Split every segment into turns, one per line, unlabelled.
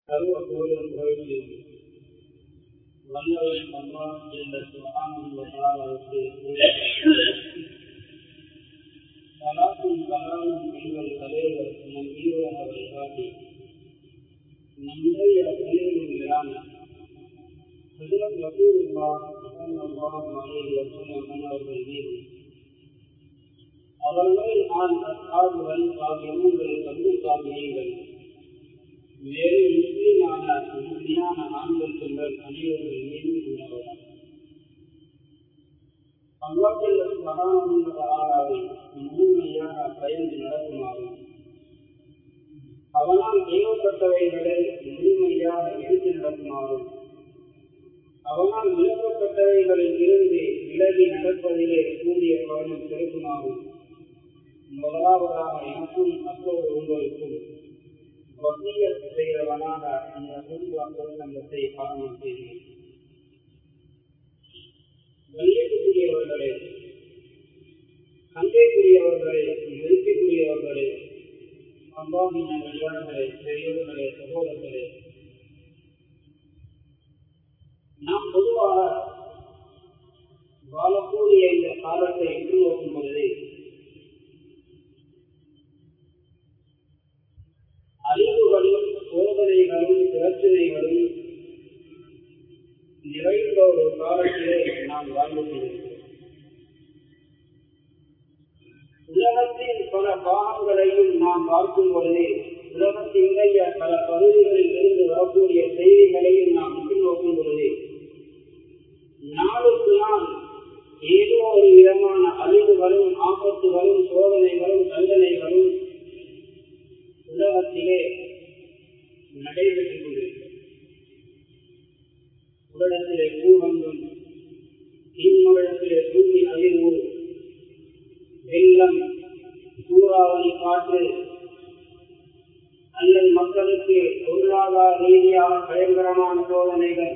சர்வ கோயிலும் கோயிலும் வல்லவன் அல்லாஹ் என்ற சுகாமின் வசாலாவுக்கு சலாத்தும் கலாமும் எங்கள் தலைவர் நம் ஈரோட வழிகாட்டி நம்முடைய தலைவரின் மேலான ஹஜரத் ரசூலுல்லா ஸல்லல்லாஹு அலைஹி வஸல்லம் அவர்கள் மீது அவர்கள் நான் அஸ்ஹாபுகள் சாபியங்கள் கண்டு சாபியங்கள் வேறு முஸ்லிமான உண்மையான ஆண்கள் பெண்கள் அனைவர்கள் மீதும் உள்ளவர்கள் அல்லாஹில் மகானவை முழுமையாக பயந்து நடக்குமாறும் அவனால் ஏவப்பட்டவைகளை முழுமையாக எடுத்து நடக்குமாறும் அவனால் விளக்கப்பட்டவைகளில் இருந்து விலகி நடப்பதிலே கூடிய கவனம் செலுத்துமாறும் முதலாவதாக எனக்கும் அப்போது உங்களுக்கும் வசிய செய்கிறவனாக அந்த குருவாக்கள் சங்கத்தை ஆரம்பம் செய்தேன் வெளியேற்றக்கூடியவர்களே சந்தைக்குரியவர்களே மதிப்புக்குரியவர்களே அம்பாவின வெளியாளர்களே பெரியவர்களே சகோதரர்களே நாம் பொதுவாக வாழக்கூடிய இந்த காலத்தை எட்டு நோக்கும் பொழுது அறிவுகளும் சோதனைகளும் பிரச்சனைகளும் நிறைந்த ஒரு காலத்திலே நாம் வாழ்ந்து கொண்டிருக்கிறோம் உலகத்தின் பல பாகங்களையும் நாம் பார்க்கும் பொழுது உலகத்தினுடைய பல பகுதிகளில் இருந்து வரக்கூடிய செய்திகளையும் நாம் நோக்கும் பொழுது நாளுக்கு நாள் ஏதோ ஒரு விதமான அழிவுகளும் ஆபத்துகளும் சோதனைகளும் தண்டனைகளும் உலகத்திலே நடைபெற்றுக் கொண்டிருக்கிறது உலகத்திலே பூகம்பம் இன்னுலகத்திலே பூமி அழிவு வெள்ளம் சூறாவளி காற்று அல்லது மக்களுக்கு பொருளாதார ரீதியாக பயங்கரமான சோதனைகள்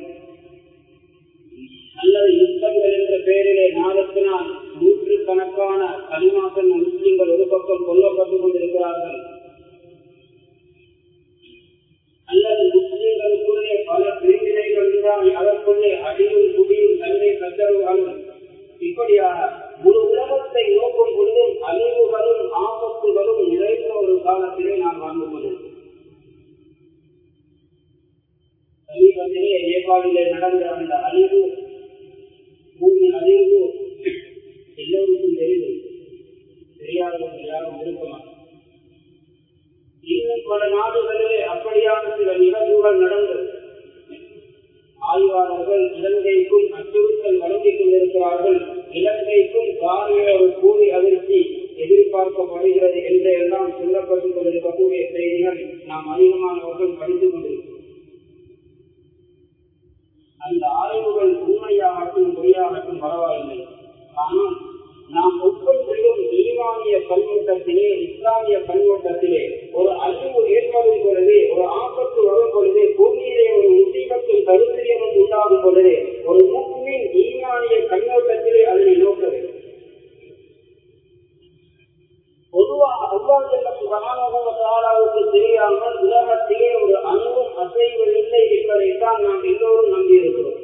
அல்லது யுத்தங்கள் என்ற பெயரிலே நாளுக்கு நாள் நூற்றுக்கணக்கான கனிமாசன் முஸ்லிம்கள் ஒரு பக்கம் கொல்லப்பட்டுக் கொண்டிருக்கிறார்கள் அல்லது முஸ்லிம்களுக்குள்ளே பல பிரிவினைகள் உண்டாகி அதற்குள்ளே அடியும் குடியும் தன்னை கத்தருவார்கள் இப்படியாக முழு உலகத்தை நோக்கும் பொழுதும் அழிவுகளும் ஆபத்துகளும் நிறைந்த ஒரு காலத்திலே நாம் வாழ்ந்து கொண்டிருக்கிறோம் சமீபத்திலே நேபாளிலே நடந்த அந்த அழிவு பூமி அழிவு எல்லோருக்கும் தெரியும் தெரியாதவர்கள் யாரும் இருக்க மாட்டார் இன்னும் பல நாடுகளிலே அப்படியான சில நிகழ்வுகள் நடந்தது ஆய்வாளர்கள் இலங்கைக்கும் அச்சுறுத்தல் வழங்கிக் கொண்டிருக்கிறார்கள் இலங்கைக்கும் பாரிய ஒரு கூலி அதிர்ச்சி எதிர்பார்க்கப்படுகிறது என்று எல்லாம் சொல்லப்பட்டுக் கொண்டிருக்கக்கூடிய செய்திகள் நாம் அதிகமானவர்கள் படித்துக் கொண்டிருக்கிறோம் அந்த ஆய்வுகள் உண்மையாகட்டும் பொய்யாகட்டும் பரவாயில்லை ஆனால் நாம் ஒவ்வொன்றிலும் ஈரானிய கண்ணோட்டத்திலே இஸ்லாமிய கண்ணோட்டத்திலே ஒரு அழிவு ஏற்படும் பொழுது ஒரு ஆபத்து வரும் பொழுது பூமியிலே ஒரு முசீபத்தில் கருத்திரியம் உண்டாகும் பொழுது ஒரு முக்மின் ஈரானிய கண்ணோட்டத்திலே அதனை நோக்க வேண்டும் பொதுவாக அல்லாஹுக்கு தெரியாமல் உலகத்திலே ஒரு அன்பும் அசைவும் இல்லை என்பதைத்தான் நாம் எல்லோரும் நம்பியிருக்கிறோம்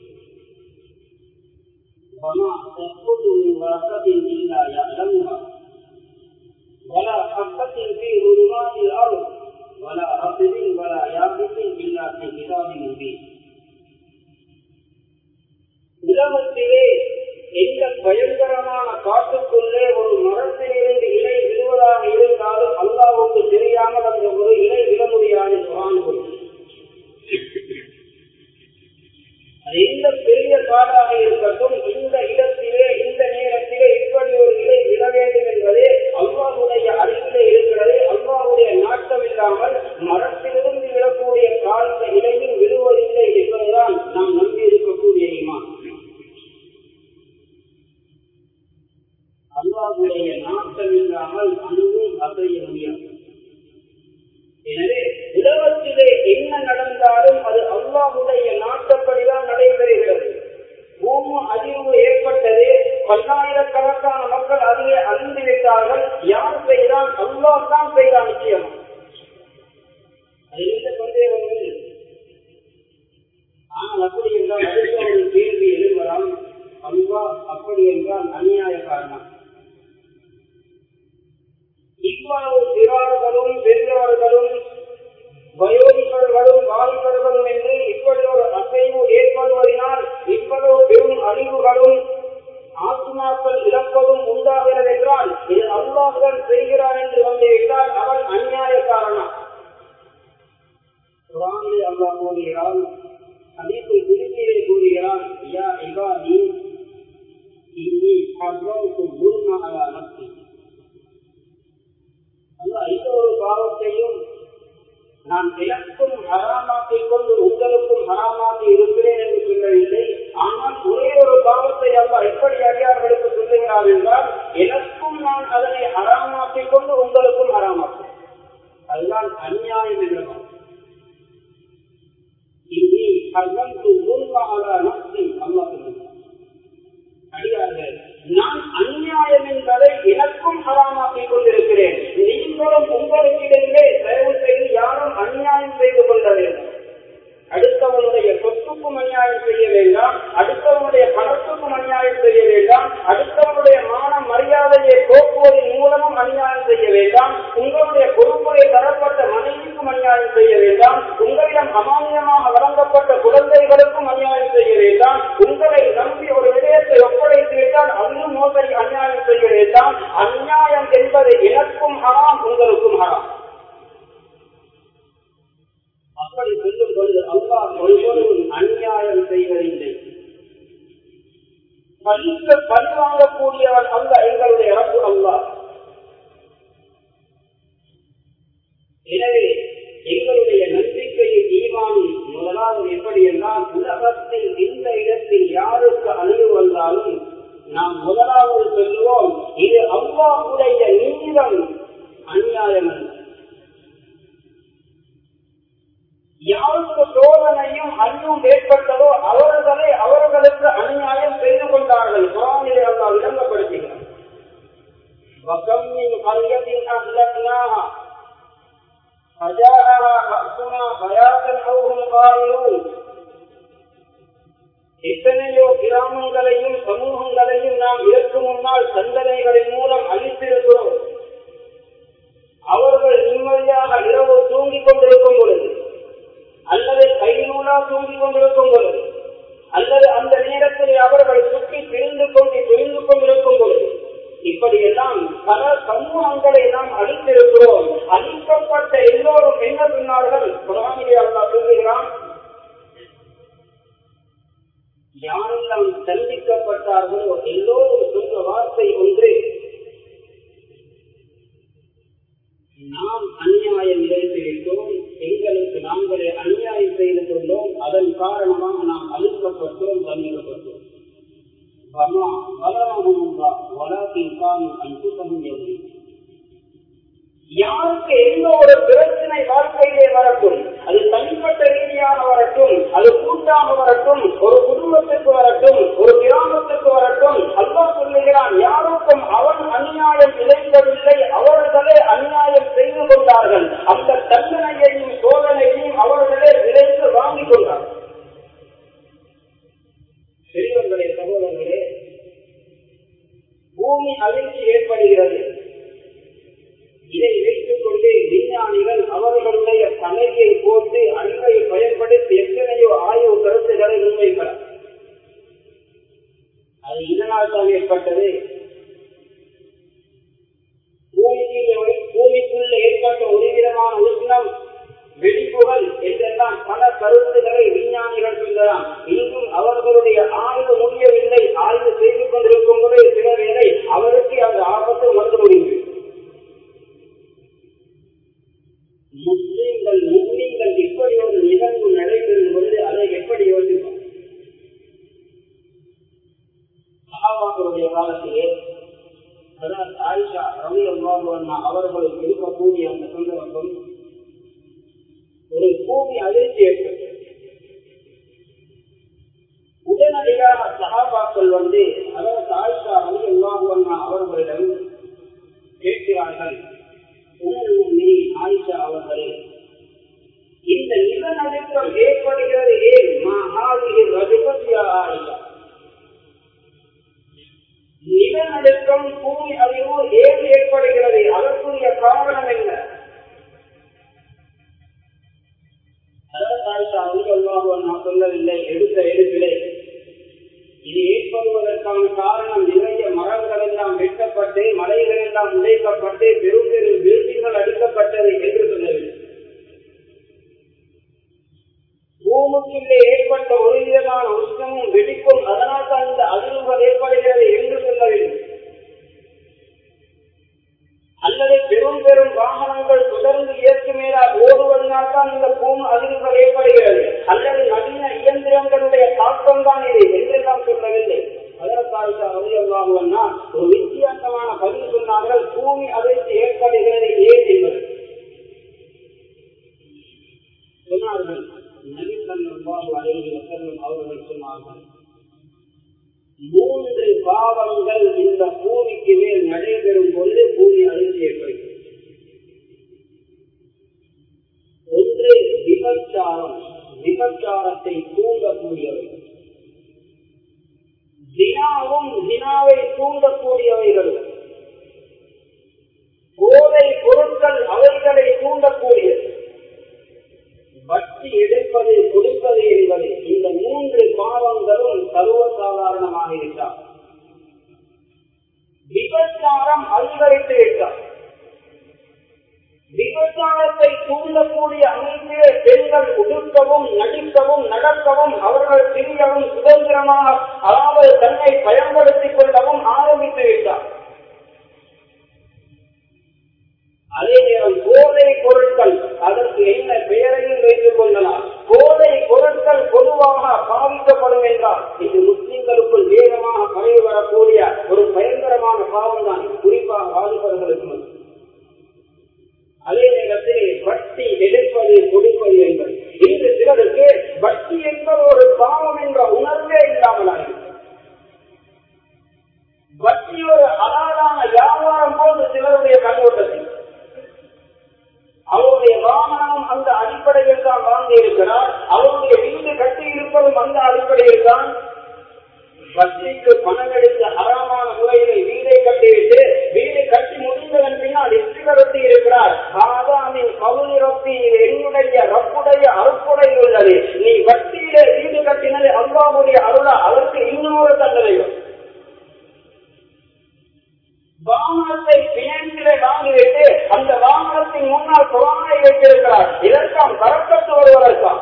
وما تسقط من ورقة إلا يعلمها ولا حبة في ظلمات الأرض ولا رطب ولا يابس إلا في كتاب مبين உலகத்திலே எந்த பயங்கரமான காட்டுக்குள்ளே ஒரு மரத்திலிருந்து இலை விழுவதாக இருந்தாலும் அல்லாவுக்கு தெரியாமல் அந்த ஒரு இலை விழ முடியாது குரான் அது எந்த பெரிய காடாக இருக்கட்டும் இந்த இடத்திலே இந்த நேரத்திலே இப்படி ஒரு இலை விழ வேண்டும் என்பதே அல்லாவுடைய அறிவிலே இருக்கிறது அல்லாவுடைய நாட்டம் இல்லாமல் மரத்திலிருந்து விழக்கூடிய காலத்த இலையும் விழுவதில்லை என்பதுதான் நாம் நம்பி இருக்கக்கூடிய இமான் அல்லாவுடைய நாட்டம் இல்லாமல் அணுவும் அசைய முடியாது எனவே உலகத்திலே என்ன நடந்தாலும் அது அல்லாஹுடைய நாட்டப்படிதான் நடைபெறுகிறது பூமி அதிர்வு ஏற்பட்டது பல்லாயிரக்கணக்கான மக்கள் அதிலே அறிந்து விட்டார்கள் யார் செய்தான் அல்லாஹ் தான் செய்தான் நிச்சயம் அது எந்த சந்தேகம் இல்லை குர்பானி என்றால் அநியாய காரணம் இவ்வளவு சிறார்களும் பெரியவர்களும் வயோதிகர்களும் வாலிபர்களும் என்று இப்படி ஒரு அசைவு ஏற்படுவதனால் இவ்வளவு பெரும் அழிவுகளும் ஆத்மாக்கள் இழப்பதும் உண்டாகிறது என்றால் இது அல்லாஹுடன் செய்கிறான் என்று வந்துவிட்டால் அவன் அநியாய காரணம் குரானில் அல்லாஹ் கூறுகிறான் அதீப்பு குறிப்பிலே கூறுகிறான் யா இபாதி இன்னி ஹர்ரவுக்கு குர்மா அலா நப்சி அல்லாஹ் இந்த ஒரு பாவத்தையும் நான் எனக்கும் ஹராமாக்கிக் கொண்டு உங்களுக்கும் ஹராமாக்கி இருக்கிறேன் என்று சொல்லவில்லை ஆனால் ஒரே ஒரு பாவத்தை அல்ல எப்படி அடியார்களுக்கு சொல்லுகிறார் என்றால் எனக்கும் நான் அதனை ஹராமாக்கிக் கொண்டு உங்களுக்கும் ஹராமாக்கும் அதுதான் அநியாயம் என்ற இனி ஹர்மந்து முன்பாக நப்சி அல்லா சொல்லுகிறார் அடியார்கள் நான் அநியாயம் என்பதை எனக்கும் ஹராமாக்கிக் கொண்டிருக்கிறேன் நீங்களும் உங்களுக்கிடையிலே தயவு செய்து யாரும் அநியாயம் செய்து கொள்ள வேண்டும் அடுத்தவனுடைய சொத்துக்கும் அநியாயம் செய்ய வேண்டாம் அடுத்தவனுடைய பணத்துக்கும் அநியாயம் செய்ய வேண்டாம் அடுத்தவனுடைய மான மரியாதையை போக்குவதன் மூலமும் அநியாயம் செய்ய வேண்டாம் உங்களுடைய பொறுப்புரை தரப்பட்ட மனைவிக்கும் அநியாயம் செய்ய வேண்டாம் உங்களிடம் அமானியமாக வழங்கப்பட்ட குழந்தைகளுக்கும் அநியாயம் செய்ய வேண்டாம் உங்களை நம்பி ஒரு விடயத்தை ஒப்படைத்து விட்டால் அதிலும் மோசடி அநியாயம் செய்ய வேண்டாம் அநியாயம் என்பது எனக்கும் ஹராம் உங்களுக்கும் ஹராம் அப்படி சொல்லும் பொழுது அல்லாஹ் ஒருவரும் அநியாயம் செய்வதில்லை பழிக்க பழி வாங்கக்கூடியவன் அல்ல எங்களுடைய ரப்பு அல்லாஹ் எனவே எங்களுடைய நம்பிக்கையை ஈமானும் முதலாவது எப்படி என்றால் உலகத்தில் இந்த இடத்தில் யாருக்கு அழிவு வந்தாலும் நாம் முதலாவது சொல்லுவோம் இது அல்லாஹுடைய நீளம் அநியாயம் அல்ல யாருக்கு சோதனையும் அன்பும் ஏற்பட்டதோ அவர்களே அவர்களுக்கு அநியாயம் செய்து கொண்டார்கள் குரானிலே அல்லா விளங்கப்படுத்துகிறார் وكم من قرية أهلكناها فجاءها بأسنا بياتا أو هم قائلون எத்தனையோ கிராமங்களையும் சமூகங்களையும் நாம் இதற்கு முன்னால் தண்டனைகளின் மூலம் அழித்திருக்கிறோம் அவர்கள் நிம்மதியாக இரவு தூங்கிக் கொண்டிருக்கும் பொழுது அல்லது கைநூலா தூங்கிக் கொண்டிருக்கும் பொழுது அல்லது அந்த நேரத்தில் அவர்கள் சுற்றி பிரிந்து கொண்டு பிரிந்து கொண்டிருக்கும் பொழுது இப்படியெல்லாம் பல சமூகங்களை நாம் அழித்திருக்கிறோம் அழிக்கப்பட்ட எல்லோரும் என்ன சொன்னார்கள் குரானிலே அல்லா சொல்லுகிறான் யாரெல்லாம் தண்டிக்கப்பட்டார்களோ எல்லோரும் சொன்ன வார்த்தை ஒன்று நாம் அநியாயம் இழைத்துவிட்டோம் எங்களுக்கு நாங்களே அநியாயம் செய்து கொண்டோம் அதன் காரணமாக நாம் அழுக்கப்பட்டோம் தண்டிக்கப்பட்டோம் யாருக்கு எந்த ஒரு பிரச்சனை வாழ்க்கையிலே வரட்டும் அது தனிப்பட்ட ரீதியாக வரட்டும் அது கூட்டாக வரட்டும் ஒரு குடும்பத்துக்கு வரட்டும் ஒரு கிராமத்துக்கு வரட்டும் அல்லா சொல்லுகிறான் யாருக்கும் அவன் அநியாயம் இழைக்கவில்லை அவர்களே அநியாயம் செய்து கொண்டார்கள் அந்த தண்டனையையும் சோதனையையும் அவர்களே விளைந்து வாங்கிக் கொண்டார்கள் பெரியவர்களே சகோதரர்களே பூமி அதிர்ச்சி ஏற்படுகிறது இதை வைத்துக் கொண்டு விஞ்ஞானிகள் அவர்களுடைய தலையை போட்டு அறிவை பயன்படுத்தி எத்தனையோ ஆய்வு கருத்துக்களை முன்வைக்கிறார் அது இதனால் தான் ஏற்பட்டது பூமியில் பூமிக்குள்ள ஏற்பட்ட ஒரு விதமான உஷ்ணம் வெடிப்புகள் என்றெல்லாம் பல கருத்துக்களை விஞ்ஞானிகள் சொல்லலாம் இன்றும் அவர்களுடைய ஆய்வு முடியவில்லை ஆய்வு செய்து கொண்டிருக்கும் போது சில வேளை அவருக்கு அந்த ஆபத்து வந்து முடிவு முஸ்லிம்கள் முஸ்லிம்கள் இப்படி ஒரு நிகழ்வு நடைபெறும் பொழுது அதை எப்படி யோசிப்போம் சகாபாக்களுடைய காலத்திலே அதாவது ஆயிஷா ரவி அல்லாஹ் அவர்களுக்கு இருக்கக்கூடிய அந்த சந்தர்ப்பம் ஒரு பூமி அதிர்ச்சி ஏற்பட்டது உடனடியாக சகாபாக்கள் வந்து அதாவது ஆயிஷா ரவி அல்லாஹ் அவர்களிடம் கேட்கிறார்கள் உணர்வு ஆயிஷா அவர்களே இந்த நிலநடுக்கம் ஏற்படுகிறது ஏன் மகாவிரி ரஜபதியா ஆயிஷா ஆயிஷா அல்லாஹ் நான் சொல்லவில்லை எடுத்த எடுப்பிலே இது ஏற்படுவதற்கான காரணம் நிறைய மரங்கள் எல்லாம் வெட்டப்பட்டு மலைகள் எல்லாம் உடைக்கப்பட்டு பெரும் பெரும் பில்டிங்கள் அடிக்கப்பட்டது என்று சொல்லவில்லை பூமிக்குள்ளே ஏற்பட்ட ஒரு விதமான உஷ்ணமும் வெடிக்கும் அதனால் தான் இந்த அதிர்வுகள் ஏற்படுகிறது என்று சொல்லவில்லை அல்லது பெரும் பெரும் வாகனங்கள் தொடர்ந்து இயற்கை மேலால் ஓடுவதனால் தான் இந்த பூமி அதிர்வுகள் ஏற்படுகிறது அல்லது நவீன இயந்திரங்களுடைய தாக்கம் தான் இது என்றெல்லாம் சொல்லவில்லை அதற்காக ஒரு வித்தியாசமான பதில் சொன்னார்கள் பூமி அதிர்ச்சி ஏற்படுகிறது ஏன் என்பது சொன்னார்கள் அவர்கள் சொன்னார்கள் மூன்று பாவங்கள் இந்த பூமிக்கு மேல் நடைபெறும் பொழுது பூமி அதிர்ச்சி ஏற்படுகிறது ஒன்று விபச்சாரம் விபச்சாரத்தை தூண்டக்கூடியவைகள் தினாவும் தினாவை தூண்டக்கூடியவைகள் போதை பொருட்கள் அவைகளை தூண்டக்கூடியது வட்டி எடுப்பது கொடுப்பது என்பது இந்த மூன்று பாவங்களும் சர்வசாதாரணமாக இருக்கிறார் விபச்சாரம் அதிகரித்து விட்டார் விபச்சாரத்தை தூண்டக்கூடிய அமைப்பிலே பெண்கள் உடுக்கவும் நடிக்கவும் நடக்கவும் அவர்கள் திரியவும் சுதந்திரமாக அதாவது தன்னை பயன்படுத்திக் கொள்ளவும் ஆரம்பித்து விட்டார் அதே நேரம் போதை பொருட்கள் அதற்கு என்ன பெயரையும் வைத்துக் கொள்ளலாம் போதை பொருட்கள் பொதுவாக பாவிக்கப்படும் என்றால் இது முஸ்லிம்களுக்குள் வேகமாக பரவி வரக்கூடிய ஒரு பயங்கரமான பாவம் தான் குறிப்பாக வாலிபர்களுக்கு அதே நேரத்தில் வட்டி எடுப்பது கொடுப்பது என்பது இன்று சிலருக்கு வட்டி என்பது ஒரு பாவம் என்ற உணர்வே இல்லாமல் வட்டி ஒரு அலாதான வியாபாரம் போன்று சிலருடைய கண்ணோட்டத்தில் அவருடைய வாகனம் அந்த அடிப்படையில் தான் வாங்கி இருக்கிறார் அவருடைய வீடு கட்டி இருப்பதும் அந்த அடிப்படையில் தான் வட்டிக்கு பணம் எடுத்து அறமான முறையிலே வீடை கட்டிவிட்டு வீடு கட்டி முடிந்ததன் பின்னால் எட்டு கருத்தி இருக்கிறார் ஆதாமின் கவுனி ரொப்பி என்னுடைய ரப்புடைய அறுப்புடைய உள்ளது நீ வட்டியிலே வீடு கட்டினது அல்லாவுடைய அருளா அதற்கு இன்னொரு தண்டனையும் வாகனத்தை பிணைந்திலே வாங்கிவிட்டு அந்த வாகனத்தின் முன்னால் குரானை வைத்திருக்கிறார் இதற்காம் கரக்கத்து வருவதற்காம்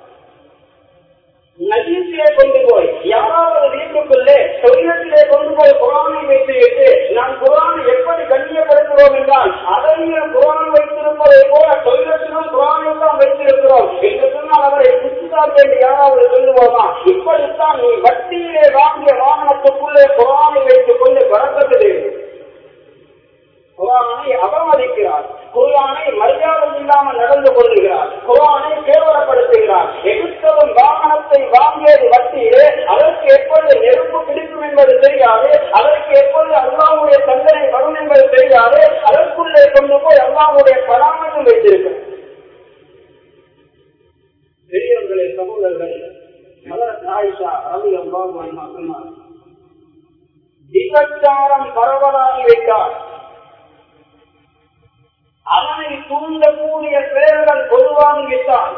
நஜீசிலே கொண்டு போய் யாராவது வீட்டுக்குள்ளே தொழிலத்திலே கொண்டு போய் குரானை வைத்துவிட்டு நான் குரானை எப்படி கண்ணியப்படுத்துகிறோம் என்றால் அதையும் குரான் வைத்திருப்பதை போல தொழிலத்திலும் குரானை தான் வைத்திருக்கிறோம் என்று சொன்னால் அவரை புத்திதான் வேண்டி யாராவது சொல்லுவோமா இப்படித்தான் நீ வட்டியிலே வாங்கிய வாகனத்துக்குள்ளே குரானை வைத்துக் கொண்டு பறக்கத்து குரானை அவமதிக்கிறார் குரானை மரியாதை இல்லாமல் நடந்து கொள்கிறார் குரானை கேவலப்படுத்துகிறார் எடுத்ததும் வாகனத்தை வாங்கியது வட்டியிலே அதற்கு எப்பொழுது நெருப்பு பிடிக்கும் என்பது தெரியாது அதற்கு எப்பொழுது அல்லாவுடைய தண்டனை வரும் என்பது தெரியாது அதற்குள்ளே கொண்டு போய் அல்லாவுடைய பராமரியும் வைத்திருக்கிறார் பெரியவர்களே சகோதரர்களே மலர் ஆயிஷா ரவி அம்பாபுவான் சொன்னார் விபச்சாரம் பரவலாகி வைத்தார் அதனை தூண்டக்கூடிய பெயர்கள் பொதுவாகி விட்டால்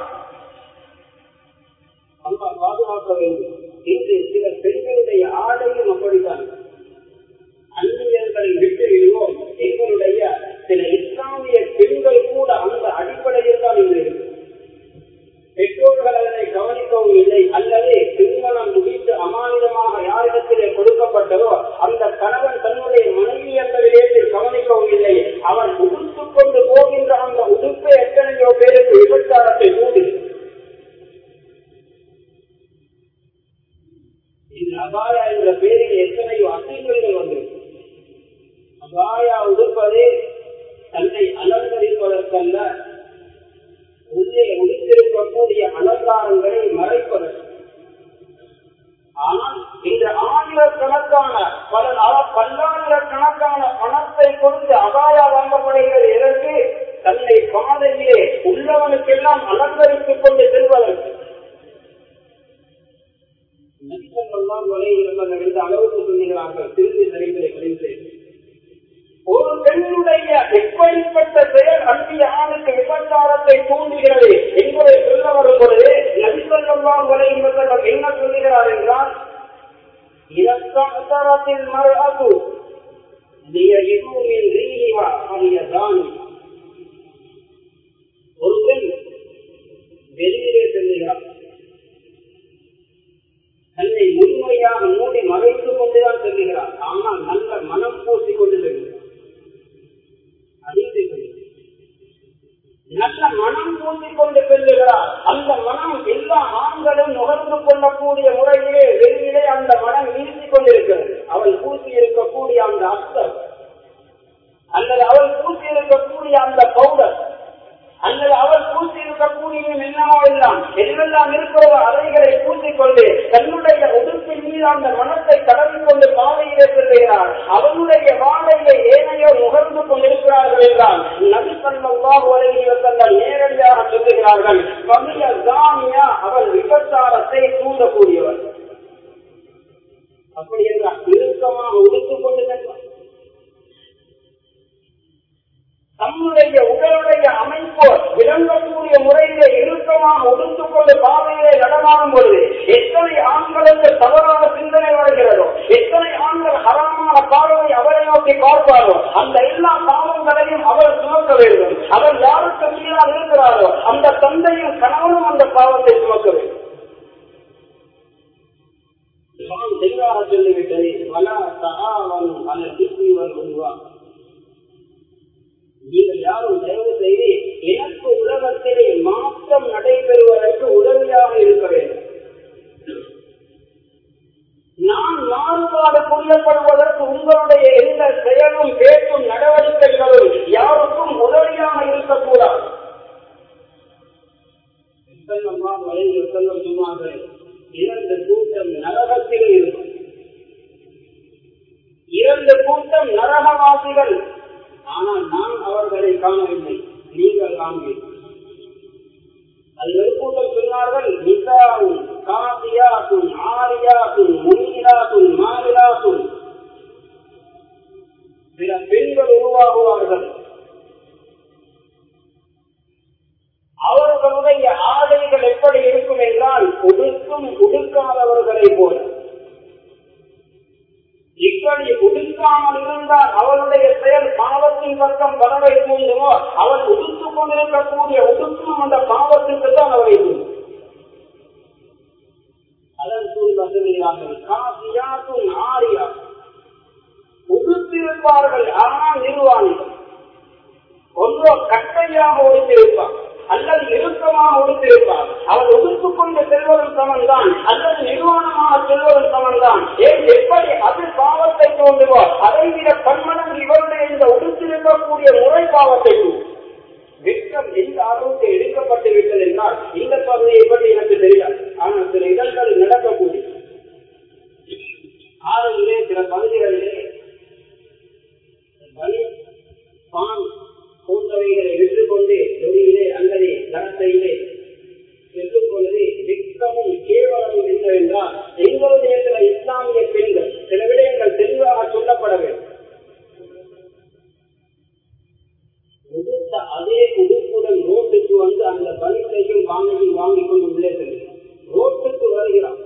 அல்லா பாதுகாக்க வேண்டும் இன்று சில பெண்களுடைய ஆடையும் அப்படித்தான் அந்நியர்களை விட்டு விடுவோம் எங்களுடைய சில இஸ்லாமிய பெண்கள் கூட அந்த அடிப்படையில் தான் இன்று இருக்கு பெற்றோர்கள் அதனை கவனிக்கவும் இல்லை அல்லது திருமணம் முடித்து அமானிதமாக யாரிடத்திலே கொடுக்கப்பட்டதோ அந்த கணவன் தன்னுடைய மனைவி என்ற விடயத்தில் கவனிக்கவும் இல்லை அவன் உடுத்துக் கொண்டு போகின்ற அந்த உடுப்பை எத்தனையோ பேருக்கு விபச்சாரத்தை கூடி இந்த அபாயா என்ற பேரில் எத்தனையோ அசிங்கங்கள் வந்திருக்கு அபாயா உடுப்பதே தன்னை அலங்கரிப்பதற்கல்ல உள்ளே முடித்திருக்கக்கூடிய அலங்காரங்களை மறைப்பதற்கு ஆனால் இந்த ஆயிரக்கணக்கான பல பல்லாயிரக்கணக்கான பணத்தை கொண்டு அபாயா வாங்கப்படுகிறது எதற்கு தன்னை பாதையிலே உள்ளவனுக்கெல்லாம் அலங்கரித்துக் கொண்டு செல்வதற்கு நடிகர்கள்லாம் வரையில் எந்த அளவுக்கு சொல்லுகிறார்கள் திரும்பி சரிகளை கழிந்தேன் ஒரு பெண்ணுடைய எப்படிப்பட்ட செயல் அன்பிய ஆணுக்கு விபச்சாரத்தை தூண்டுகிறது என்பதை சொல்ல வரும் பொழுது அலைஹி வஸல்லம் என்ன சொல்லுகிறார் என்றால் இரத்தத்தில் மர்அத்து ليجدوا من ريحها فهي زانية ஒரு பெண் வெளியிலே செல்லுகிறார் தன்னை முன்முறையாக மூடி மறைத்துக் கொண்டுதான் செல்லுகிறார் ஆனால் நல்ல மனம் பூசிக் கொண்டு செல்கிறார் அதீதை நல்ல மனம் பூசிக் கொண்டு செல்லுகிறார் அந்த மனம் எல்லா ஆண்களும் நுகர்ந்து கொள்ளக்கூடிய முறையிலே வெளியிலே அந்த மனம் வீசிக் கொண்டிருக்கிறது அவள் பூசி இருக்கக்கூடிய அந்த அஸ்தர் அல்லது அவள் பூசி இருக்கக்கூடிய அந்த பவுடர் அல்லது அவள் பூசி இருக்கக்கூடிய என்னவோ எல்லாம் எதுவெல்லாம் இருக்கிறதோ அலைகளை பூசிக்கொண்டு தன்னுடைய உடுப்பின் மீது அந்த மனத்தை கடவிக்கொண்டு பாதையிலே செல்கிறார் அவனுடைய வாழையை ஏனையோ முகர்ந்து கொண்டிருக்கிறார்கள் என்றால் நபி சல்லாஹு அலைஹி வஸல்லம் நேரடியாக சொல்லுகிறார்கள் வமிய ஜாமியா அவள் விபச்சாரத்தை தூண்டக்கூடியவர் அப்படி என்றால் இறுக்கமாக உடுத்துக் கொண்டு சென்றார் தம்முடைய உடலுடைய அமைப்பு விளங்கக்கூடிய முறையிலே இறுக்கமாக உடுத்துக் கொண்டு பாதையிலே நடமாடும் பொழுது எத்தனை ஆண்களுக்கு தவறான சிந்தனை வருகிறதோ எத்தனை ஆண்கள் ஹராமான பார்வை அவரை நோக்கி பார்ப்பாரோ அந்த எல்லா பாவங்களையும் அவர் சுமக்க வேண்டும் அவர் யாருக்கு கீழாக இருக்கிறாரோ அந்த தந்தையும் கணவனும் அந்த பாவத்தை சுமக்க வேண்டும் தெளிவாக சொல்லிவிட்டது பல சகாவன் பல திருப்பிவர் உருவாகும் நீங்கள் யாரும் தயவு செய்து எனக்கு உலகத்திலே மாற்றம் நடைபெறுவதற்கு உதவியாக இருக்க வேண்டும் நான் மாறுபாடு புரியப்படுவதற்கு உங்களுடைய எந்த செயலும் பேச்சும் நடவடிக்கைகளும் யாருக்கும் உதவியாக இருக்கக்கூடாது சொன்னார்கள் இரண்டு கூட்டம் நரகத்தில் இருக்கும் இரண்டு கூட்டம் நரகவாசிகள் ஆனால் நான் அவர்களை காணவில்லை நீங்கள் காண்பீர்கள் அது கூட்டம் சொன்னார்கள் நிசாவும் காசியாத்தும் ஆரியாத்தும் முனிராத்தும் மாரிலாத்தும் சில பெண்கள் உருவாகுவார்கள் அவர்களுடைய ஆடைகள் எப்படி இருக்கும் என்றால் உடுக்கும் உடுக்காதவர்களை போல இப்படி உடுக்காமல் இருந்தால் அவளுடைய செயல் பாவத்தின் பக்கம் வரவை தூண்டுமோ அவள் உடுத்துக் கொண்டிருக்கக்கூடிய உடுக்கும் அந்த பாவத்திற்கு தான் அவரை தூண்டும் அதன் தூள் வசதியார்கள் காசியாக்கும் ஆரியா உடுத்திருப்பார்கள் ஆனால் நிர்வாணிகள் ஒன்றோ கட்டையாக ஒடுத்திருப்பார் அல்லது இறுக்கமாக ஒடுத்திருப்பார் அவர் ஒதுக்கிக் கொண்டு செல்வதும் சமன்தான் அல்லது நிர்வாணமாக செல்வதும் சமன்தான் ஏன் எப்படி அது பாவத்தை தோன்றுவோ அதை விட பன்மடங்கு இவருடைய இந்த ஒடுத்திருக்கக்கூடிய முறை பாவத்தை விட்டம் எந்த அளவுக்கு எடுக்கப்பட்டு விட்டது என்றால் இந்த பகுதியை பற்றி எனக்கு தெரியாது ஆனால் சில இடங்கள் நடக்கக்கூடிய ஆறுகளே சில பகுதிகளிலே பலி பான் போன்றவைகளை விட்டுக்கொண்டு வெளியிலே அல்லது தரத்தையிலே செல்லும் பொழுது வெக்கமும் கேவலமும் என்னவென்றால் எங்களுடைய சில இஸ்லாமிய பெண்கள் சில விடயங்கள் தெளிவாக சொல்லப்பட வேண்டும் உடுத்த அதே உடுப்புடன் ரோட்டுக்கு வந்து அந்த பலித்தையும் வாங்கையும் வாங்கிக் கொண்டு உள்ளே செல்கிறார் ரோட்டுக்கு வருகிறார்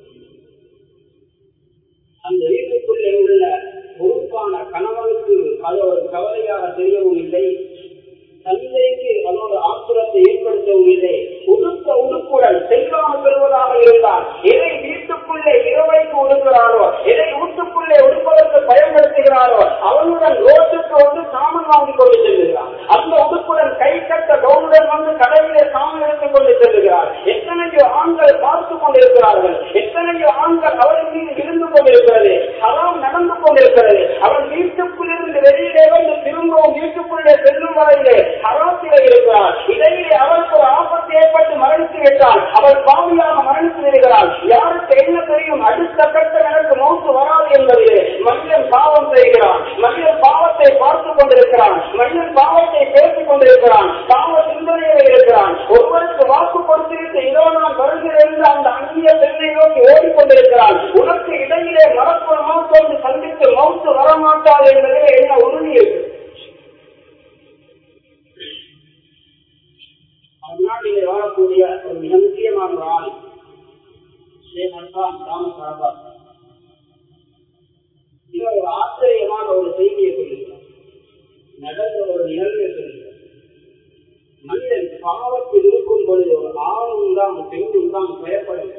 அந்த வீட்டுக்குள்ளே உள்ள பொறுப்பான கணவனுக்கு அது ஒரு கவலையாக தெரியவும் இல்லை தந்தைக்கு அதோட ஆத்திரத்தை ஏற்படுத்தவும் இல்லை உடுத்த உடுப்புடன் செல்வாமல் பெறுவதாக இருந்தால் எதை வீட்டுக்குள்ளே இரவைக்கு உடுக்கிறாரோ எதை வீட்டுக்குள்ளே உடுப்பதற்கு பயன்படுத்துகிறாரோ அவனுடன் ரோட்டுக்கு வந்து சாமன் வாங்கி கொண்டு செல்லுகிறார் அந்த உடுப்புடன் கை கட்ட கவுனுடன் வந்து கடையிலே சாமன் எடுத்துக் கொண்டு செல்லுகிறார் எத்தனையோ ஆண்கள் பார்த்துக் கொண்டிருக்கிறார்கள் எத்தனையோ ஆண்கள் அவரின் மீது இருந்து கொண்டிருக்கிறது ஹராம் நடந்து கொண்டிருக்கிறது அவன் வீட்டுக்குள்ளிருந்து வெளியிலே வந்து திரும்பவும் வீட்டுக்குள்ளே செல்லும் வரையிலே ஹராத்திலே இருக்கிறார் இடையிலே அவருக்கு ஒரு ஆபத்து ஏற்பட்டு மரணித்து விட்டால் அவள் பாவியாக மரணித்து விடுகிறாள் யாருக்கு என்ன தெரியும் அடுத்த கட்ட எனக்கு மௌத்து வராது என்பதிலே மனிதன் பாவம் செய்கிறான் மனிதன் பாவத்தை பார்த்துக் கொண்டிருக்கிறான் மனிதன் பாவத்தை பேசிக் கொண்டிருக்கிறான் பாவ சிந்தனையில் இருக்கிறான் ஒருவருக்கு வாக்கு கொடுத்திருத்து இதோ நான் வருகிறேன் என்று அந்த அந்நிய பெண்ணை நோக்கி ஓடிக்கொண்டிருக்கிறான் உனக்கு இடையிலே மரப்பு மௌத்தோடு சந்தித்து மௌத்து வரமாட்டாது என்பதிலே என்ன உறுதி இருக்கு நாட்டிலே வாழக்கூடிய ஒரு மிக முக்கியமான ஒரு ஆள் இவர் ஒரு ஆச்சரியமான ஒரு செய்தியை சொல்லுகிறார் நடந்த ஒரு நிகழ்வை சொல்லுகிறார் மனிதன் பாவத்தில் இருக்கும் பொழுது ஒரு ஆணும் தான் பெண்ணும் தான் பயப்படவில்லை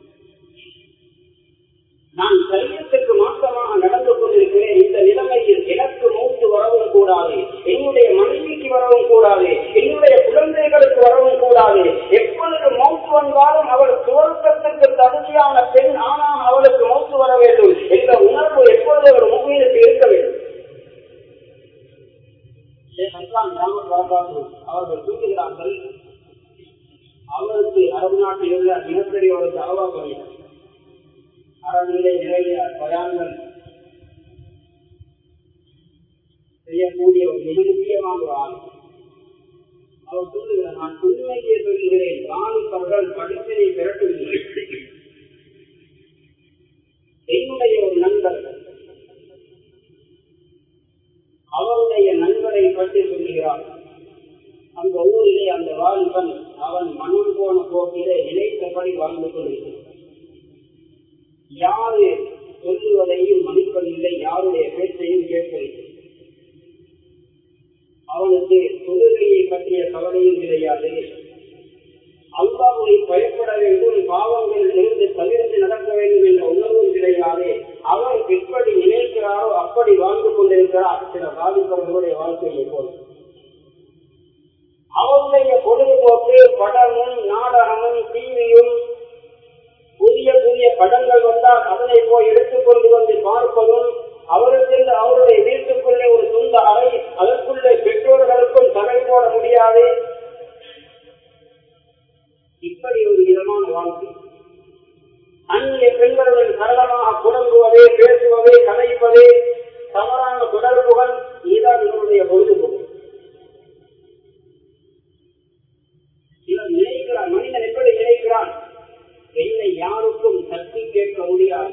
நான் சரியத்துக்கு மாற்றமாக நடந்து கொண்டிருக்கிறேன் இந்த நிலைமையில் எனக்கு மூத்து வரவும் கூடாது என்னுடைய மனைவிக்கு வரவும் கூடாது என்னுடைய குழந்தைகளுக்கு வரவும் கூடாது எப்பொழுது மௌத்து வந்தாலும் அவள் சுவர்க்கத்துக்கு தகுதியான பெண் ஆனால் அவளுக்கு மௌத்து வர வேண்டும் என்ற உணர்வு எப்பொழுது ஒரு முகீனுக்கு இருக்க வேண்டும் அவர்கள் சொல்லுகிறார்கள் அவருக்கு அரபு நாட்டில் உள்ள மிகப்பெரிய ஒரு தகவா பண்ணினார் அரபிலே நிறைய பயான்கள் செய்யக்கூடிய ஒரு மிக முக்கியமான ஒரு ஆள் அவர் சொல்லுகிறார் நான் உண்மையே சொல்கிறேன் வாலிபர்கள் படிப்பினை திரட்டுகிறேன் என்னுடைய ஒரு நண்பர் அவருடைய நண்பரை பற்றி சொல்லுகிறார் அந்த ஊரிலே அந்த வாலிபன் அவன் மனம் போன போக்கிலே நினைத்தபடி வாழ்ந்து கொண்டிருக்கிறான் யாரு சொல்லுவதையும் மதிப்பதில்லை யாருடைய பேச்சையும் கேட்பதில்லை அவனுக்கு தொழுகையை பற்றிய கவலையும் கிடையாது அல்லாவை பயப்பட வேண்டும் பாவங்களில் இருந்து தவிர்த்து நடக்க வேண்டும் என்ற உணர்வும் கிடையாது அவன் எப்படி நினைக்கிறாரோ அப்படி வாழ்ந்து கொண்டிருக்கிறார் சில பாதிப்பவர்களுடைய வாழ்க்கையை போல அவருடைய பொழுதுபோக்கு படமும் நாடகமும் டிவியும் புதிய புதிய படங்கள் வந்தால் அதனை போய் எடுத்துக்கொண்டு வந்து பார்ப்பதும் அவருக்கு அவருடைய வீட்டுக்குள்ளே ஒரு சொந்த அறை அதற்குள்ளே பெற்றோர்களுக்கும் தடை போட முடியாது இப்படி ஒரு விதமான வாழ்க்கை அந்நிய பெண்களுடன் சரளமாக புலம்புவதே பேசுவதே கதைப்பதே தவறான தொடர்புகள் இதுதான் இவருடைய பொழுதுபோக்கு இவன் நினைக்கிறான் மனிதன் எப்படி நினைக்கிறான் என்னை யாருக்கும் தட்டி கேட்க முடியாது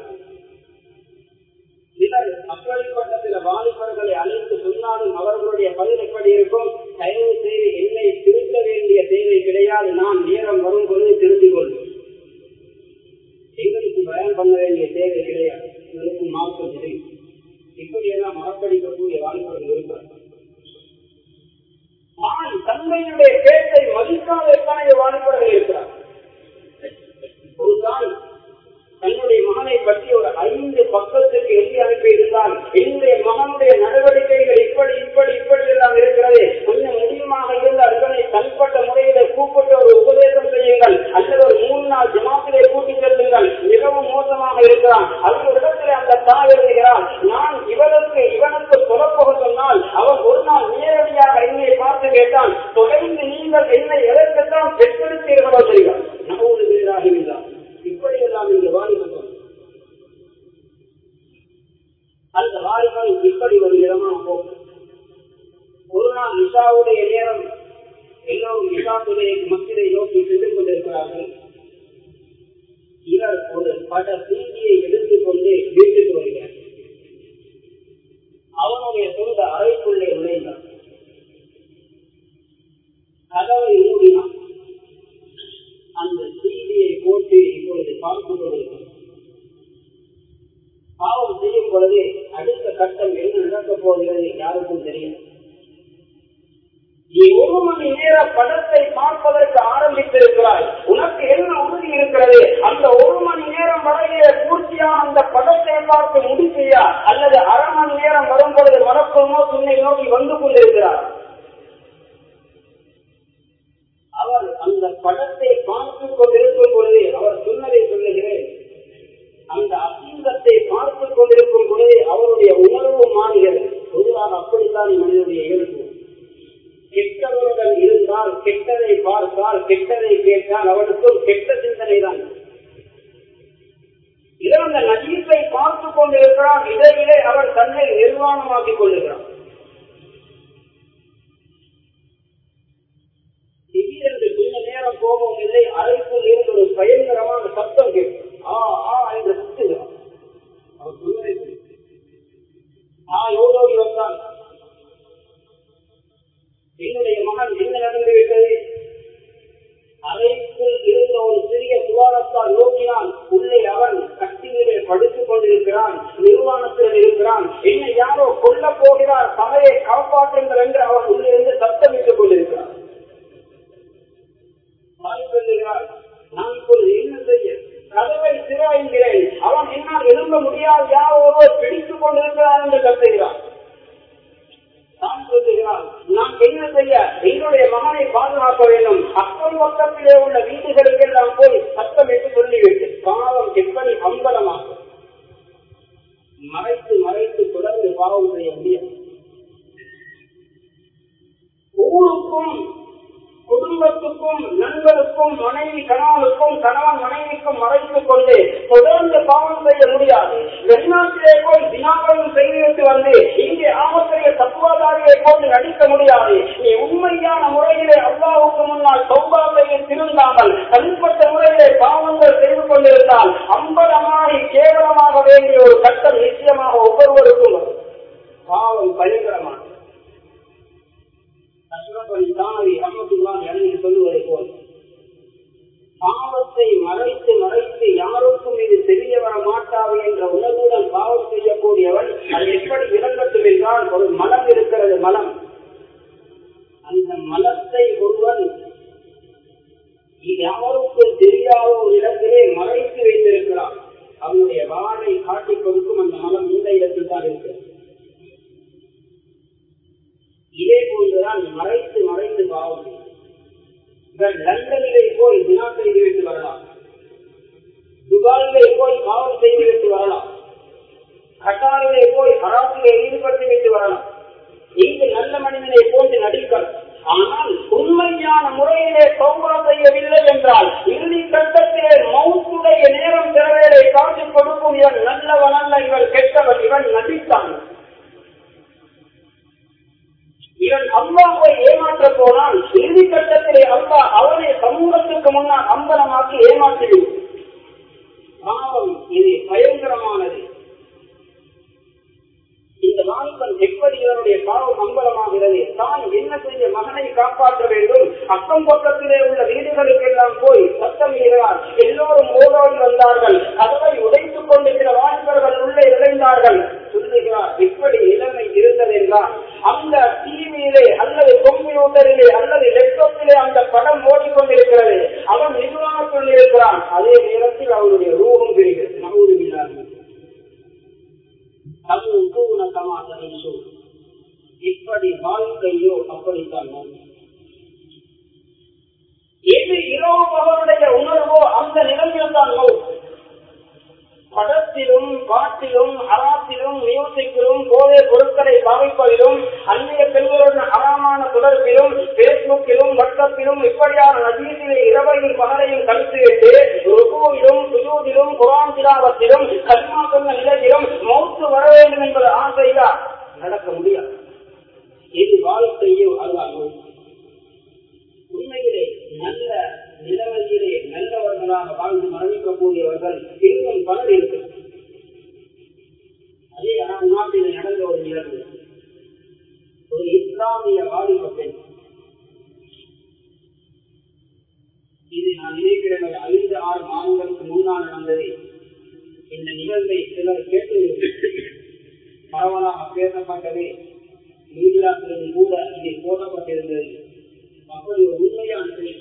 சிலர் அப்படிப்பட்ட சில வாலிபர்களை அழைத்து சொன்னாலும் அவர்களுடைய பதில் எப்படி இருக்கும் தயவு செய்து என்னை திருத்த வேண்டிய தேவை கிடையாது நான் நேரம் வரும் பொழுது திருத்திக் கொள்வேன் எங்களுக்கு பயன் பண்ண வேண்டிய தேவை கிடையாது எங்களுக்கு மாற்றம் தெரியும் இப்படியெல்லாம் மறக்கடிக்கக்கூடிய வாலிபர்கள் இருக்கிறார் நான் தந்தையுடைய பேச்சை மதிக்காத எத்தனை வாலிபர்கள் இருக்கிறார் ஒருதான் தன்னுடைய மகனை பற்றி ஒரு ஐந்து பக்கத்துக்கு எழுதி அனுப்பி இருந்தால் என்னுடைய மகனுடைய நடவடிக்கைகள் இப்படி இப்படி இப்படி எல்லாம் இருக்கிறது கொஞ்சம் முடியுமாக இருந்தால் அதனை தனிப்பட்ட முறையில கூப்பிட்டு ஒரு உபதேசம் செய்யுங்கள் அல்லது ஒரு மூணு நாள் ஜமாத்திலே கூட்டி செல்லுங்கள் மிகவும் மோசமாக இருக்கிறான் அந்த இடத்திலே அந்த தாய் எழுதுகிறான் நான் இவனுக்கு இவனுக்கு சொல்லப்போக சொன்னால் அவன் ஒரு நாள் நேரடியாக என்னை பார்த்து கேட்டான் தொலைந்து நீங்கள் என்னை எதற்குத்தான் பெற்றெடுத்தீர்களோ செய்கிறான் நகோடு வீராகிவிட்டான் இப்படி எல்லாம் இந்த வாலிபன் அந்த வாலிபன் இப்படி ஒரு விதமான போக்கு ஒரு நாள் நிஷாவுடைய நேரம் எல்லோரும் நிஷாவுடைய மக்களை நோக்கி சென்று கொண்டிருக்கிறார்கள் இவர் ஒரு பட செய்தியை எடுத்துக்கொண்டு வீட்டுக்கு வருகிறார் அவனுடைய சொந்த அறைக்குள்ளே நுழைந்தார் கதவை மூடினான் அந்த செய்தியை போட்டு இப்பொழுது பார்த்து கொண்டிருக்கிறார் பாவம் செய்யும் பொழுது அடுத்த கட்டம் என்ன நடக்கப் போகிறது யாருக்கும் தெரியும் நீ ஒரு மணி நேர படத்தை பார்ப்பதற்கு ஆரம்பித்திருக்கிறாய் உனக்கு என்ன உறுதி இருக்கிறது அந்த ஒரு மணி நேரம் வரையிலே பூர்த்தியாக அந்த படத்தை பார்த்து முடிக்கையா அல்லது அரை மணி நேரம் வரும் பொழுது வரப்போமோ துணை நோக்கி வந்து கொண்டிருக்கிறார் அவர் அந்த படத்தை பார்த்து கொண்டிருக்கும் பொழுது அவர் சொன்னதை சொல்லுகிறேன் அந்த அசிங்கத்தை பார்த்துக் கொண்டிருக்கும் பொழுது அவருடைய உணர்வு மாறுகிறது பொதுவாக அப்படித்தான் மனிதனுடைய இயல்பு கெட்டவர்கள் இருந்தால் கெட்டதை பார்த்தால் கெட்டதை கேட்டால் அவனுக்கும் கெட்ட சிந்தனை தான் இதை அந்த நஜீப்பை பார்த்துக் கொண்டிருக்கிறான் இடையிலே அவன் தன்னை நிர்வாணமாக்கிக் கொள்ளுகிறான் திடீரென்று கொஞ்ச நேரம் போகவும் இல்லை அறைக்குள் இருந்து ஒரு பயங்கரமான சத்தம் கேட்கும் ஆ ஆ என்று சுத்துகிறான் அவர் சொல்வதை ஆ ஓடோடி வந்தான் என்னுடைய மகன் என்ன நடந்து விட்டது அறைக்குள் இருந்த ஒரு சிறிய துவாரத்தால் நோக்கினால் உள்ளே திரும்ப முடியாது யார் ஒருவர் பிடித்துக் கொண்டிருக்கிறார் என்று கருதுகிறார் தான் சொல்லுகிறார் நாம் என்ன செய்ய எங்களுடைய மகனை பாதுகாக்க வேண்டும் அக்கம் பக்கத்திலே உள்ள வீடுகளுக்கு எல்லாம் போய் சத்தமிட்டு சொல்லிவிட்டு பாவம் எப்படி அம்பலமாகும் மறைத்து மறைத்து தொடர்ந்து பாவம் செய்ய முடியாது ஊருக்கும் குடும்பத்துக்கும் நண்பருக்கும் மனைவி கணவனுக்கும் கணவன் மனைவிக்கும் மறைத்துக் கொண்டு தொடர்ந்து பாவம் செய்ய முடியாது வெளிநாட்டிலே போய் தினாக்களும் செய்துவிட்டு வந்து இங்கே ஆபத்தைய தத்துவாதாரியை போட்டு நடிக்க முடியாது நீ உண்மையான முறையிலே அல்லாவுக்கு முன்னால் சௌபாதையை திருந்தாமல் தனிப்பட்ட முறையிலே பாவங்கள் செய்து கொண்டிருந்தால் அம்பலமாய் கேவலமாக வேண்டிய ஒரு கட்டம் நிச்சயமாக ஒவ்வொருவருக்கும் வரும். பாவம் பயங்கரமானது சொல்லுவதை போல் பாவத்தை மறைத்து மறைத்து யாருக்கும் இது தெரிய வர மாட்டாது என்ற உணர்வுடன் பாவம் செய்யக்கூடியவன் அது எப்படி விளங்கட்டும் என்றால் ஒரு மலம் இருக்கிறது மலம் அந்த மலத்தை ஒருவன் யாருக்கும் தெரியாத ஒரு இடத்திலே மறைத்து வைத்திருக்கிறான் அவனுடைய வாழை காட்டிக் கொடுக்கும் அந்த மலம் இந்த இடத்தில் தான் இருக்கிறது இதே போன்றுதான் மறைத்து மறைத்து பாவம் செய்யும். இவர் லண்டனிலே போய் தினா செய்துவிட்டு வரலாம் துபாயிலே போய் பாவம் செய்துவிட்டு வரலாம் கட்டாரிலே போய் ஹராசிலே ஈடுபட்டு விட்டு வரலாம் இங்கு நல்ல மனிதனை போன்று நடிக்கலாம் ஆனால் உண்மையான முறையிலே சௌபா செய்யவில்லை என்றால் இறுதி கட்டத்திலே மௌத்துடைய நேரம் திறவேலை காட்டிக் கொடுக்கும் இவன் நல்லவன் அல்ல இவன் கெட்டவன் இவன் நடித்தான் இவன் அல்லாவை ஏமாற்ற போனால் இறுதி கட்டத்திலே அல்லா அவனை சமூகத்துக்கு முன்னால் அம்பலமாக்கி ஏமாற்றிவிடும் பாவம் இது பயங்கரமானது இந்த வாலிபன் எப்படி இவருடைய பாவம் அம்பலமாகிறது தான் என்ன செய்ய மகனை காப்பாற்ற வேண்டும் அக்கம் பக்கத்திலே உள்ள வீடுகளுக்கெல்லாம் போய் சத்தமிடுகிறார் எல்லோரும் ஓடோடி வந்தார்கள் கதவை உடைத்துக் கொண்டு சில வாலிபர்கள் உள்ளே நுழைந்தார்கள் சொல்லுகிறார் எப்படி நிலைமை இருந்தது என்றால் அந்த டிவியிலே அல்லது கம்ப்யூட்டரிலே அல்லது லேப்டாப்பிலே அந்த படம் ஓடிக்கொண்டிருக்கிறது அவன் நிர்வாகத்தில் இருக்கிறான் அதே நேரத்தில் அவனுடைய ரூபம் பெறுகிறது நம்புகிறார்கள் இப்படி வாழ்க்கையோ அப்படித்தான் எது இரவு அவருடைய உணர்வோ அந்த நிலையில் தான் படத்திலும் பாட்டிலும் அராத்திலும் மியூசிக்கிலும் போதை பொருட்களை பாவிப்பதிலும் அந்நிய பெண்களுடன் அறமான தொடர்பிலும் பேஸ்புக்கிலும் வாட்ஸ்அப்பிலும் இப்படியான நஜீசிலே இரவையும் பகலையும் கழித்துவிட்டு ருகுவிலும் சுஜூதிலும் குரான் திலாவத்திலும் கல்மா சொன்ன நிலையிலும் மௌத்து வர வேண்டும் என்பது ஆசையா நடக்க முடியாது இது வாழ்க்கையோ அதுதான் உண்மையிலே நல்ல நிலவரியிலே நல்லவர்களாக வாழ்ந்து மரணிக்கக்கூடியவர்கள் இன்னும் பலர் இருக்கு அதே ஆனால் நாட்டில் நடந்த ஒரு நிகழ்வு ஒரு இஸ்லாமிய வாலிப பெண் இது நான் நினைக்கிறேன் ஒரு ஐந்து ஆறு மாதங்களுக்கு முன்னால் நடந்தது இந்த நிகழ்வை சிலர் கேட்டு பரவலாக பேசப்பட்டது மீடியாக்களில் கூட இதில் போடப்பட்டிருந்தது அப்படி ஒரு உண்மையான செயல்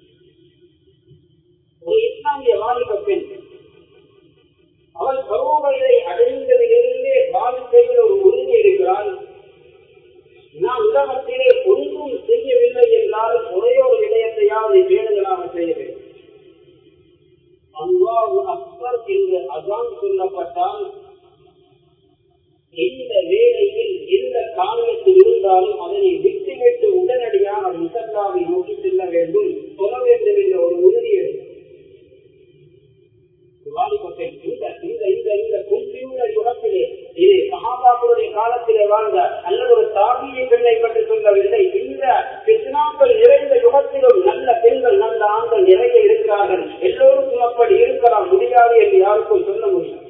ஒரு இஸ்லாமிய வாலிப பெண் அவள் பருவ வயதை அடைந்ததிலிருந்தே வாழ்க்கையில் ஒரு உறுதி இருக்கிறாள் நான் உலகத்திலே ஒன்றும் செய்யவில்லை என்றால் ஒரே ஒரு விடயத்தையாவது வேண்டுதலாக செய்ய வேண்டும் அல்லாஹு அக்பர் என்று அதான் சொல்லப்பட்டால் எந்த வேலையில் எந்த காரியத்தில் இருந்தாலும் அதனை விட்டுவிட்டு உடனடியாக முசல்லாவை நோக்கி செல்ல வேண்டும் சொல்ல வேண்டும் என்ற ஒரு உறுதி எடுக்கும் வாலிபத்தில் இந்த இந்த இந்த இந்த கும்பியுள்ள யுகத்திலே இது சகாபாக்களுடைய காலத்திலே வாழ்ந்த அல்லது ஒரு தாபியை பெண்ணை பற்றி சொல்லவில்லை இந்த பிஸ்னாக்கள் நிறைந்த யுகத்திலும் நல்ல பெண்கள் நல்ல ஆண்கள் நிறைய இருக்கிறார்கள் எல்லோருக்கும் அப்படி இருக்கலாம் முடியாது என்று யாருக்கும் சொல்ல முடியும்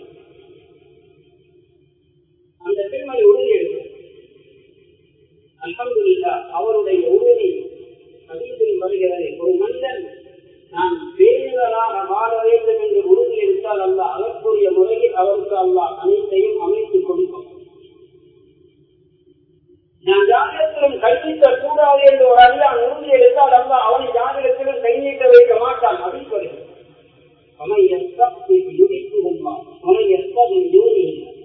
அந்த பெண்மணி உறுதி எடுக்கும் அல்ஹம்துலில்லா அவருடைய உறுதி அதிகத்தில் வருகிறது ஒரு மனிதன் நான் பேருதலாக வாழ வேண்டும் என்று உறுதி எடுத்தால் அல்ல அதற்குரிய முறையில் அவருக்கு அல்ல அனைத்தையும் அமைத்துக் கொடுக்கும் நான் ஜாதகத்திலும் கைநீட்ட கூடாது என்று ஒரு அடியான் உறுதி எடுத்தால் அல்ல அவனை ஜாதகத்திலும் கைநீட்ட வைக்க மாட்டான் அப்படின்னு الله ومن يتخذ من دونه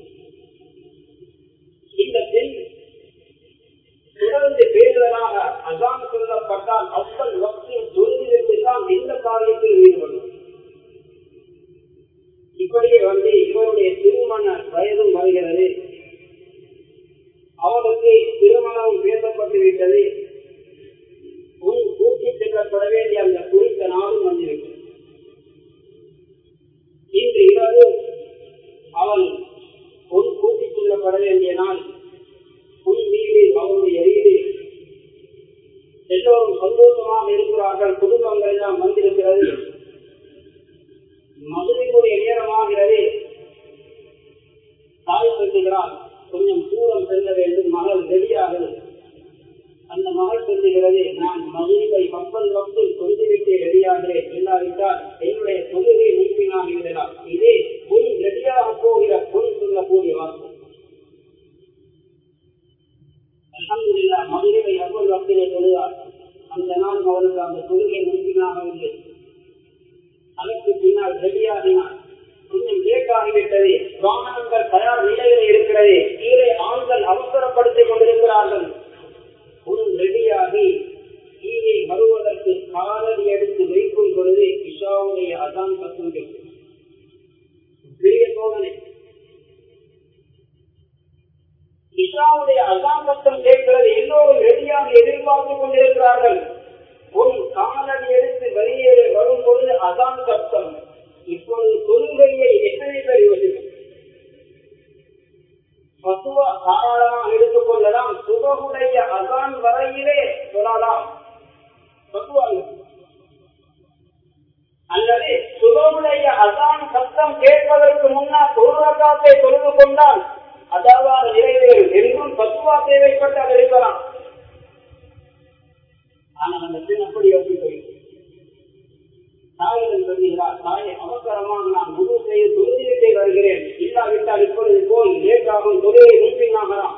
இந்த பெண் தொடர்ந்து பேசுவதாக அதான் சொல்லப்பட்டால் அவ்வள் வக்தின் தொழுதிற்கு தான் எந்த காரியத்தில் ஈடுபடும் இப்படியே வந்து இவருடைய திருமண வயதும் வருகிறது அவருக்கு திருமணம் பேசப்பட்டு விட்டது உன் கூட்டி செல்லப்பட வேண்டிய அந்த குறித்த நாளும் வந்திருக்கிறது இன்று இரவு அவள் உன் கூட்டி செல்லப்பட வேண்டிய நாள் உன் வீடு அவருடைய வீடு எல்லோரும் சந்தோஷமாக இருக்கிறார்கள் குடும்பங்கள் எல்லாம் வந்திருக்கிறது மதுரைக்குரிய நேரமாகிறது தாய் சொல்லுகிறார் கொஞ்சம் தூரம் செல்ல வேண்டும் மகள் ரெடியாக அந்த மகள் சொல்லுகிறது நான் மதுரை கப்பல் கப்பல் சொல்லிவிட்டு ரெடியாகிறேன் இல்லாவிட்டால் என்னுடைய தொழுகை நீப்பினாகிறதா இதே பொன் ரெடியாக போகிற பொன் சொல்லக்கூடிய வார்த்தை அலமதுல்லா மதுரை கப்பல் கப்பலை தொழுதார் அந்த நாள் அவருக்கு அந்த தொழுகை நீப்பினாகவில்லை அதற்கு பின்னால் ரெடியாகினார் கொஞ்சம் லேட் ஆகிவிட்டது வாகனங்கள் தயார் நிலையில் இருக்கிறது கீழே ஆண்கள் அவசரப்படுத்திக் கொண்டிருக்கிறார்கள் ஒரு ரெடியாகி கீழே வருவதற்கு காலடி எடுத்து வைக்கும் பொழுது இஷாவுடைய அதான் சத்தம் கேட்கும் பெரிய சோதனை இஷாவுடைய அதான் சத்தம் கேட்கிறது எல்லோரும் ரெடியாக எதிர்பார்த்துக் கொண்டிருக்கிறார்கள் ஒரு காலடி எடுத்து வெளியேற வரும் பொழுது அதான் சத்தம் இப்பொழுது தொழுகையை எத்தனை பேர் யோசிக்கும் பசுவா தாராளமாக எடுத்துக்கொள்ளலாம் சுபகுடைய அதான் வரையிலே சொல்லலாம் பசுவா அல்லது சுபகுடைய அதான் சத்தம் கேட்பதற்கு முன்னால் ஒரு ரகாத்தை தொழுது கொண்டால் அதாவது நிறைவேறும் என்றும் பசுவா தேவைப்பட்டு அது இருக்கலாம் ஆனால் அந்த பெண் அப்படி யோசிக்க தாயிடம் சொல்கிறார் தாயை அவசரமாக நான் முழு செய்து தொழுதிவிட்டே வருகிறேன் இல்லாவிட்டால் இப்பொழுது போய் லேட்டாகும் தொழிலை நீப்பினாகலாம்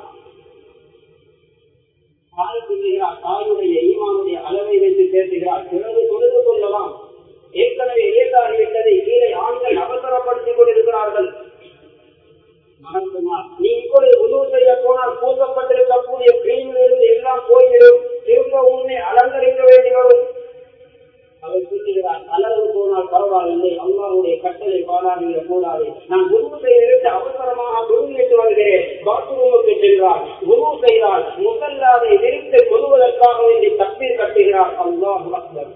தாய் சொல்லுகிறார் தாயுடைய ஈமானுடைய அளவை வைத்து பேசுகிறார் பிறகு தொழுது கொள்ளலாம் ஏற்கனவே லேட்டாகிவிட்டதை கீழே ஆண்கள் அவசரப்படுத்திக் கொண்டிருக்கிறார்கள் நீ இப்பொழுது உதவு செய்ய போனால் பூசப்பட்டிருக்கக்கூடிய கிரீமிலிருந்து எல்லாம் போய்விடும் திரும்ப உன்னை அலங்கரிக்க வேண்டி வரும் அவர் சொல்லுகிறார் அளவு போனால் பரவாயில்லை அம்மாவுடைய கட்டளை பாடாவிட கூடாது நான் குரு செய்து அவசரமாக குருவிட்டு வருகிறேன் பாத்ரூமுக்கு செல்வார் குரு செய்தால் முசல்லாதை விரித்து கொள்வதற்காக வேண்டி தப்பீர் கட்டுகிறார் அல்லாஹ் அக்பர்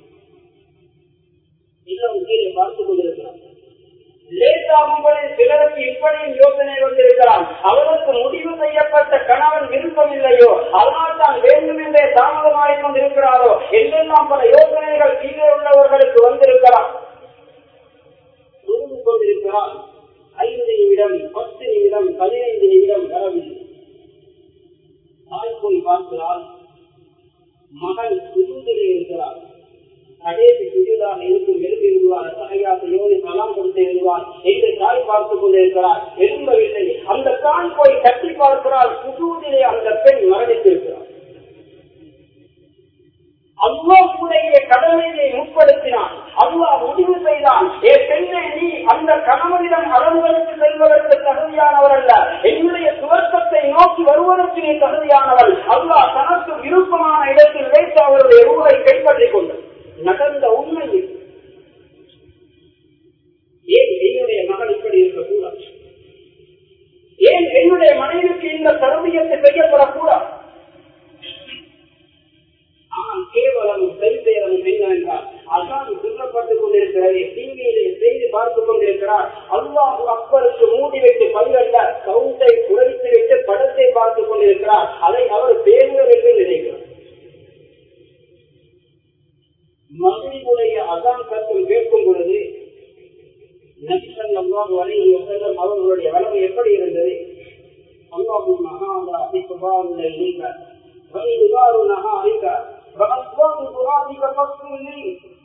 இன்னும் கீழே பார்த்துக் கொண்டிருக்கிறார் லேசாகும்பொழுது சிலருக்கு இப்படியும் யோசனை வந்திருக்கலாம் அவருக்கு முடிவு செய்யப்பட்ட கணவன் விருப்பமில்லையோ அதனால் தான் வேண்டும் என்றே தாமதமாகிக் கொண்டிருக்கிறாரோ என்றெல்லாம் பல யோசனைகள் கீழே உள்ளவர்களுக்கு வந்திருக்கலாம் புரிந்து கொண்டிருக்கிறார் ஐந்து நிமிடம் பத்து நிமிடம் பதினைந்து நிமிடம் வரவில்லை தாய் போய் பார்க்கிறார் மகள் சுருந்திலே இருக்கிறார் கடைசி சுஜிதாக இருக்கும் எழுதி விடுவார் சகையாசையோடு கலாம் கொடுத்து எழுதுவார் என்று தாய் பார்த்துக் கொண்டிருக்கிறார் எழும்பவில்லை அந்த தாய் போய் கட்டி பார்க்கிறார் சுஜூதிலே அந்த பெண் மரணித்திருக்கிறார் அல்லாவுடைய கடமையை முற்படுத்தினான் அல்லா முடிவு செய்தான் ஏ பெண்ணை நீ அந்த கணவனிடம் அளவுகளுக்கு செல்வதற்கு தகுதியானவர் அல்ல என்னுடைய சுவர்க்கத்தை நோக்கி வருவதற்கு நீ தகுதியானவள் அல்லா தனக்கு விருப்பமான இடத்தில் வைத்து அவருடைய ரூலை கைப்பற்றிக் கொண்டார் நடந்த உண்மை ஏன் என்னுடைய மகள் இப்படி இருக்கக்கூடாது ஏன் என்னுடைய மனைவிக்கு இந்த தருவியத்தை செய்யப்படக்கூடாது ஆனால் கேவலம் பெரும்பேரம் என்னவென்றால் அதான் சொல்லப்பட்டுக் கொண்டிருக்கிறது டிவியிலே செய்தி பார்த்துக் கொண்டிருக்கிறார் அல்லாஹு அப்பருக்கு மூடி வைத்து பல்லல்ல சவுண்டை குறைத்து விட்டு படத்தை பார்த்துக் கொண்டிருக்கிறார் அதை அவர் பேருவர் என்று நினைக்கிறார் மகளிருடைய அதான் கருத்தில் கேட்கும் பொழுது நபிசல்லாஹு அலைஹி வஸல்லம் அவர்களுடைய வளமை எப்படி இருந்தது அல்லாஹும் மகாதா பிசுபாருல இலைக்க வலிதுபாரு நகாரிக்க வகஸ்வாது துராதிக பஸ்துல்லி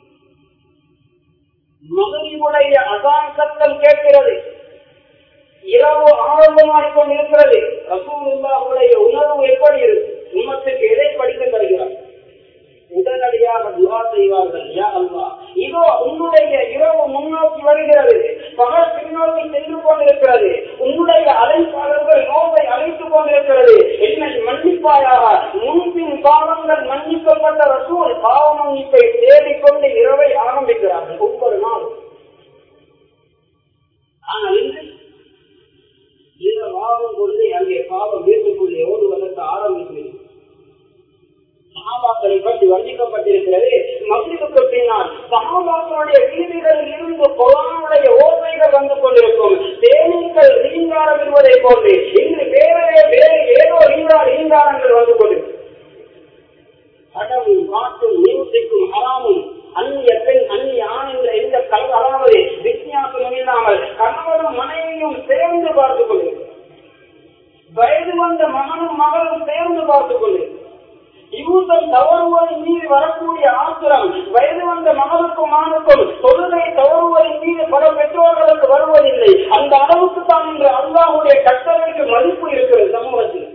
மகளிருடைய அதான் சத்தம் கேட்கிறது இரவு ஆரம்பமாகிக் கொண்டிருக்கிறது ரசூலுல்லாஹுடைய உணர்வு எப்படி இருக்கு உமத்துக்கு எதை படித்து தருகிறார் உடனடியாக துவா செய்வார்கள் யா அல்லா இதோ உன்னுடைய இரவு முன்னோக்கி வருகிறது பகல் பின்னோக்கி காதுகளுக்கு பொறானுடைய ஓசைகள் வந்து கொண்டிருக்கும் தேனீக்கள் ரீங்காரம் என்பதை போன்று இன்று வேறவே வேறு ஏதோ ரீங்கா ரீங்காரங்கள் வந்து கொண்டிருக்கும் கடவும் காற்றும் மியூசிக்கும் ஹராமும் அந்நிய பெண் அந்நிய ஆண் என்ற எந்த கல் அதாவது வித்தியாசமும் இல்லாமல் கணவனும் மனைவியும் சேர்ந்து பார்த்துக் கொண்டிருக்கிறார் வயது வந்த மகனும் மகளும் சேர்ந்து பார்த்துக் கொண்டிருக்கிறார் யூசம் தவறுவதன் மீது வரக்கூடிய ஆத்திரம் வயது வந்த மகனுக்கும் மகனுக்கும் தொழுகை தவறுவதன் மீது பல பெற்றோர்களுக்கு வருவதில்லை அந்த அளவுக்கு தான் இன்று அல்லாவுடைய கட்டளைக்கு மதிப்பு இருக்கிறது சமூகத்தில்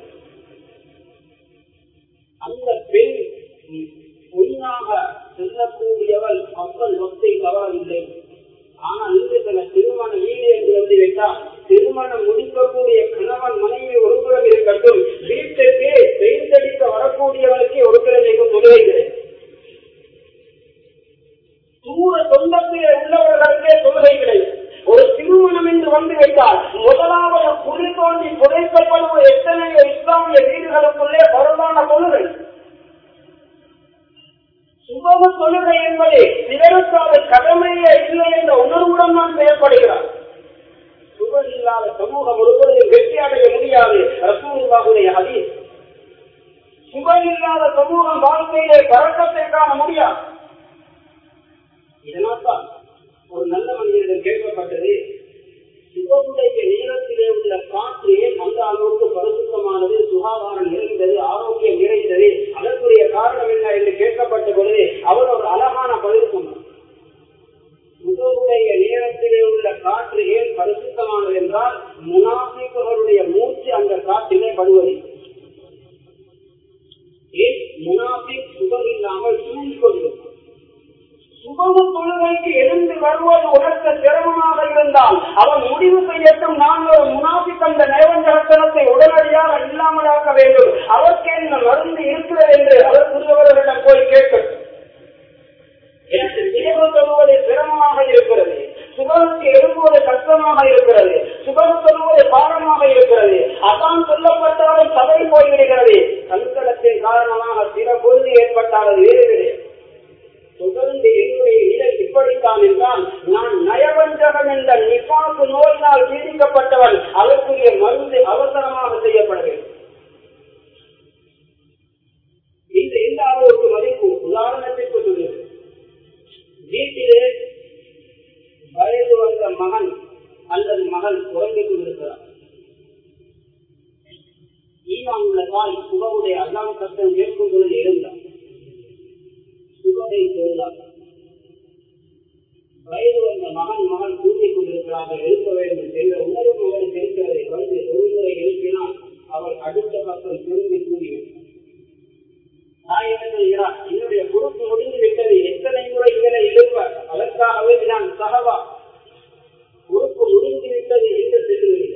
அந்த பெண் பொன்னாக செல்லக்கூடியவள் மக்கள் ஒத்தை தவறவில்லை ஆனால் இன்று சில திருமண வீடு என்று வந்து விட்டால் திருமணம் முடிக்கக்கூடிய கணவன் மனைவி ஒருபுறம் இருக்கட்டும் வீட்டுக்கு பெயிண்டடிக்க வரக்கூடியவனுக்கு ஒரு கிழமைக்கும் தொழுகை கிடையாது தூர சொந்தத்திலே உள்ளவர்களுக்கே தொழுகை கிடையாது ஒரு திருமணம் என்று வந்து விட்டால் முதலாவது புரி தோண்டி புதைக்கப்படுவது எத்தனையோ இஸ்லாமிய வீடுகளுக்குள்ளே பரவான தொழுகை சுபம தொழுகை என்பது சிலருக்கு அது கடமையே இல்லை என்ற உணர்வுடன் தான் செயல்படுகிறார் சுபம் இல்லாத சமூகம் ஒருபொழுதும் வெற்றி அடைய முடியாது ரசூலுல்லாஹுடைய ஹதீஸ் சுபம் இல்லாத சமூகம் வாழ்க்கையிலே பறக்கத்தை காண முடியாது இதனால்தான் ஒரு நல்ல மனிதர்கள் கேட்கப்பட்டது சுபமுடைய நேரத்திலே உள்ள காற்று ஏன் அந்த அளவுக்கு பரிசுத்தமானது சுகாதாரம் நிறைந்தது ஆரோக்கியம் நிறைந்தது அதற்குரிய காரணம் என்ன என்று கேட்கப்பட்ட பொழுது அவர் ஒரு அழகான பதில் சொன்னார் சுபமுடைய நேரத்திலே உள்ள காற்று ஏன் பரிசுத்தமானது என்றால் முனாஃபிக்குகளுடைய மூச்சு அந்த காற்றிலே படுவதில்லை ஏன் முனாஃபிக் சுகம் இல்லாமல் தூங்கிக் கொண்டிருக்கும் சுபம தொழுகைக்கு எழுந்து வருவது உணர்த்த சிரமமாக இருந்தால் அவன் முடிவு செய்யட்டும் நான் ஒரு முனாபிக் அந்த நயவஞ்சகத்தனத்தை உடனடியாக இல்லாமலாக்க வேண்டும் அதற்கு என்ன மருந்து இருக்கிறது என்று அதற்குரியவர்களிடம் போய் கேட்கட்டும் எனக்கு தேர்வு சொல்வது சிரமமாக இருக்கிறது சுபனுக்கு எழுப்புவது கஷ்டமாக இருக்கிறது சுபம் சொல்வது பாரமாக இருக்கிறது அதான் சொல்லப்பட்டாலும் சபை போய்விடுகிறது சங்கடத்தின் காரணமாக சில பொழுது ஏற்பட்டால் அது வேறு கிடையாது தொடர்ந்து என்னுடைய நிலை இப்படித்தான் என்றால் நான் நயவஞ்சகம் என்ற நிபாக்கு நோயினால் பீடிக்கப்பட்டவன் அதற்குரிய மருந்து அவசரமாக செய்யப்பட வேண்டும் இந்த எல்லாரோருக்கு மதிப்பு உதாரணத்திற்கு சொல்லுங்கள் வீட்டிலே வயது வந்த மகன் அல்லது மகள் உறங்கிக் கொண்டிருக்கிறார் ஈமான் உள்ள தாய் சுகவுடைய அல்லாம் கஷ்டம் கேட்கும் பொழுது இருந்தார் சுகத்தை தொழிலார் வயது வந்த மகன் மகன் தூங்கிக் கொண்டிருக்கிறார்கள் எழுப்ப வேண்டும் என்ற உணர்வு அவருக்கு இருக்கிறதை வந்து ஒரு முறை எழுப்பினால் அவர் அடுத்த பக்கம் திரும்பி தூங்கிவிட்டார் நான் என்ன செய்கிறார் என்னுடைய பொறுப்பு முடிந்து விட்டது எத்தனை முறை இதனை எழுப்ப அதற்காகவே நான் சகவா பொறுப்பு முடிந்து விட்டது என்று செல்லுகிறேன்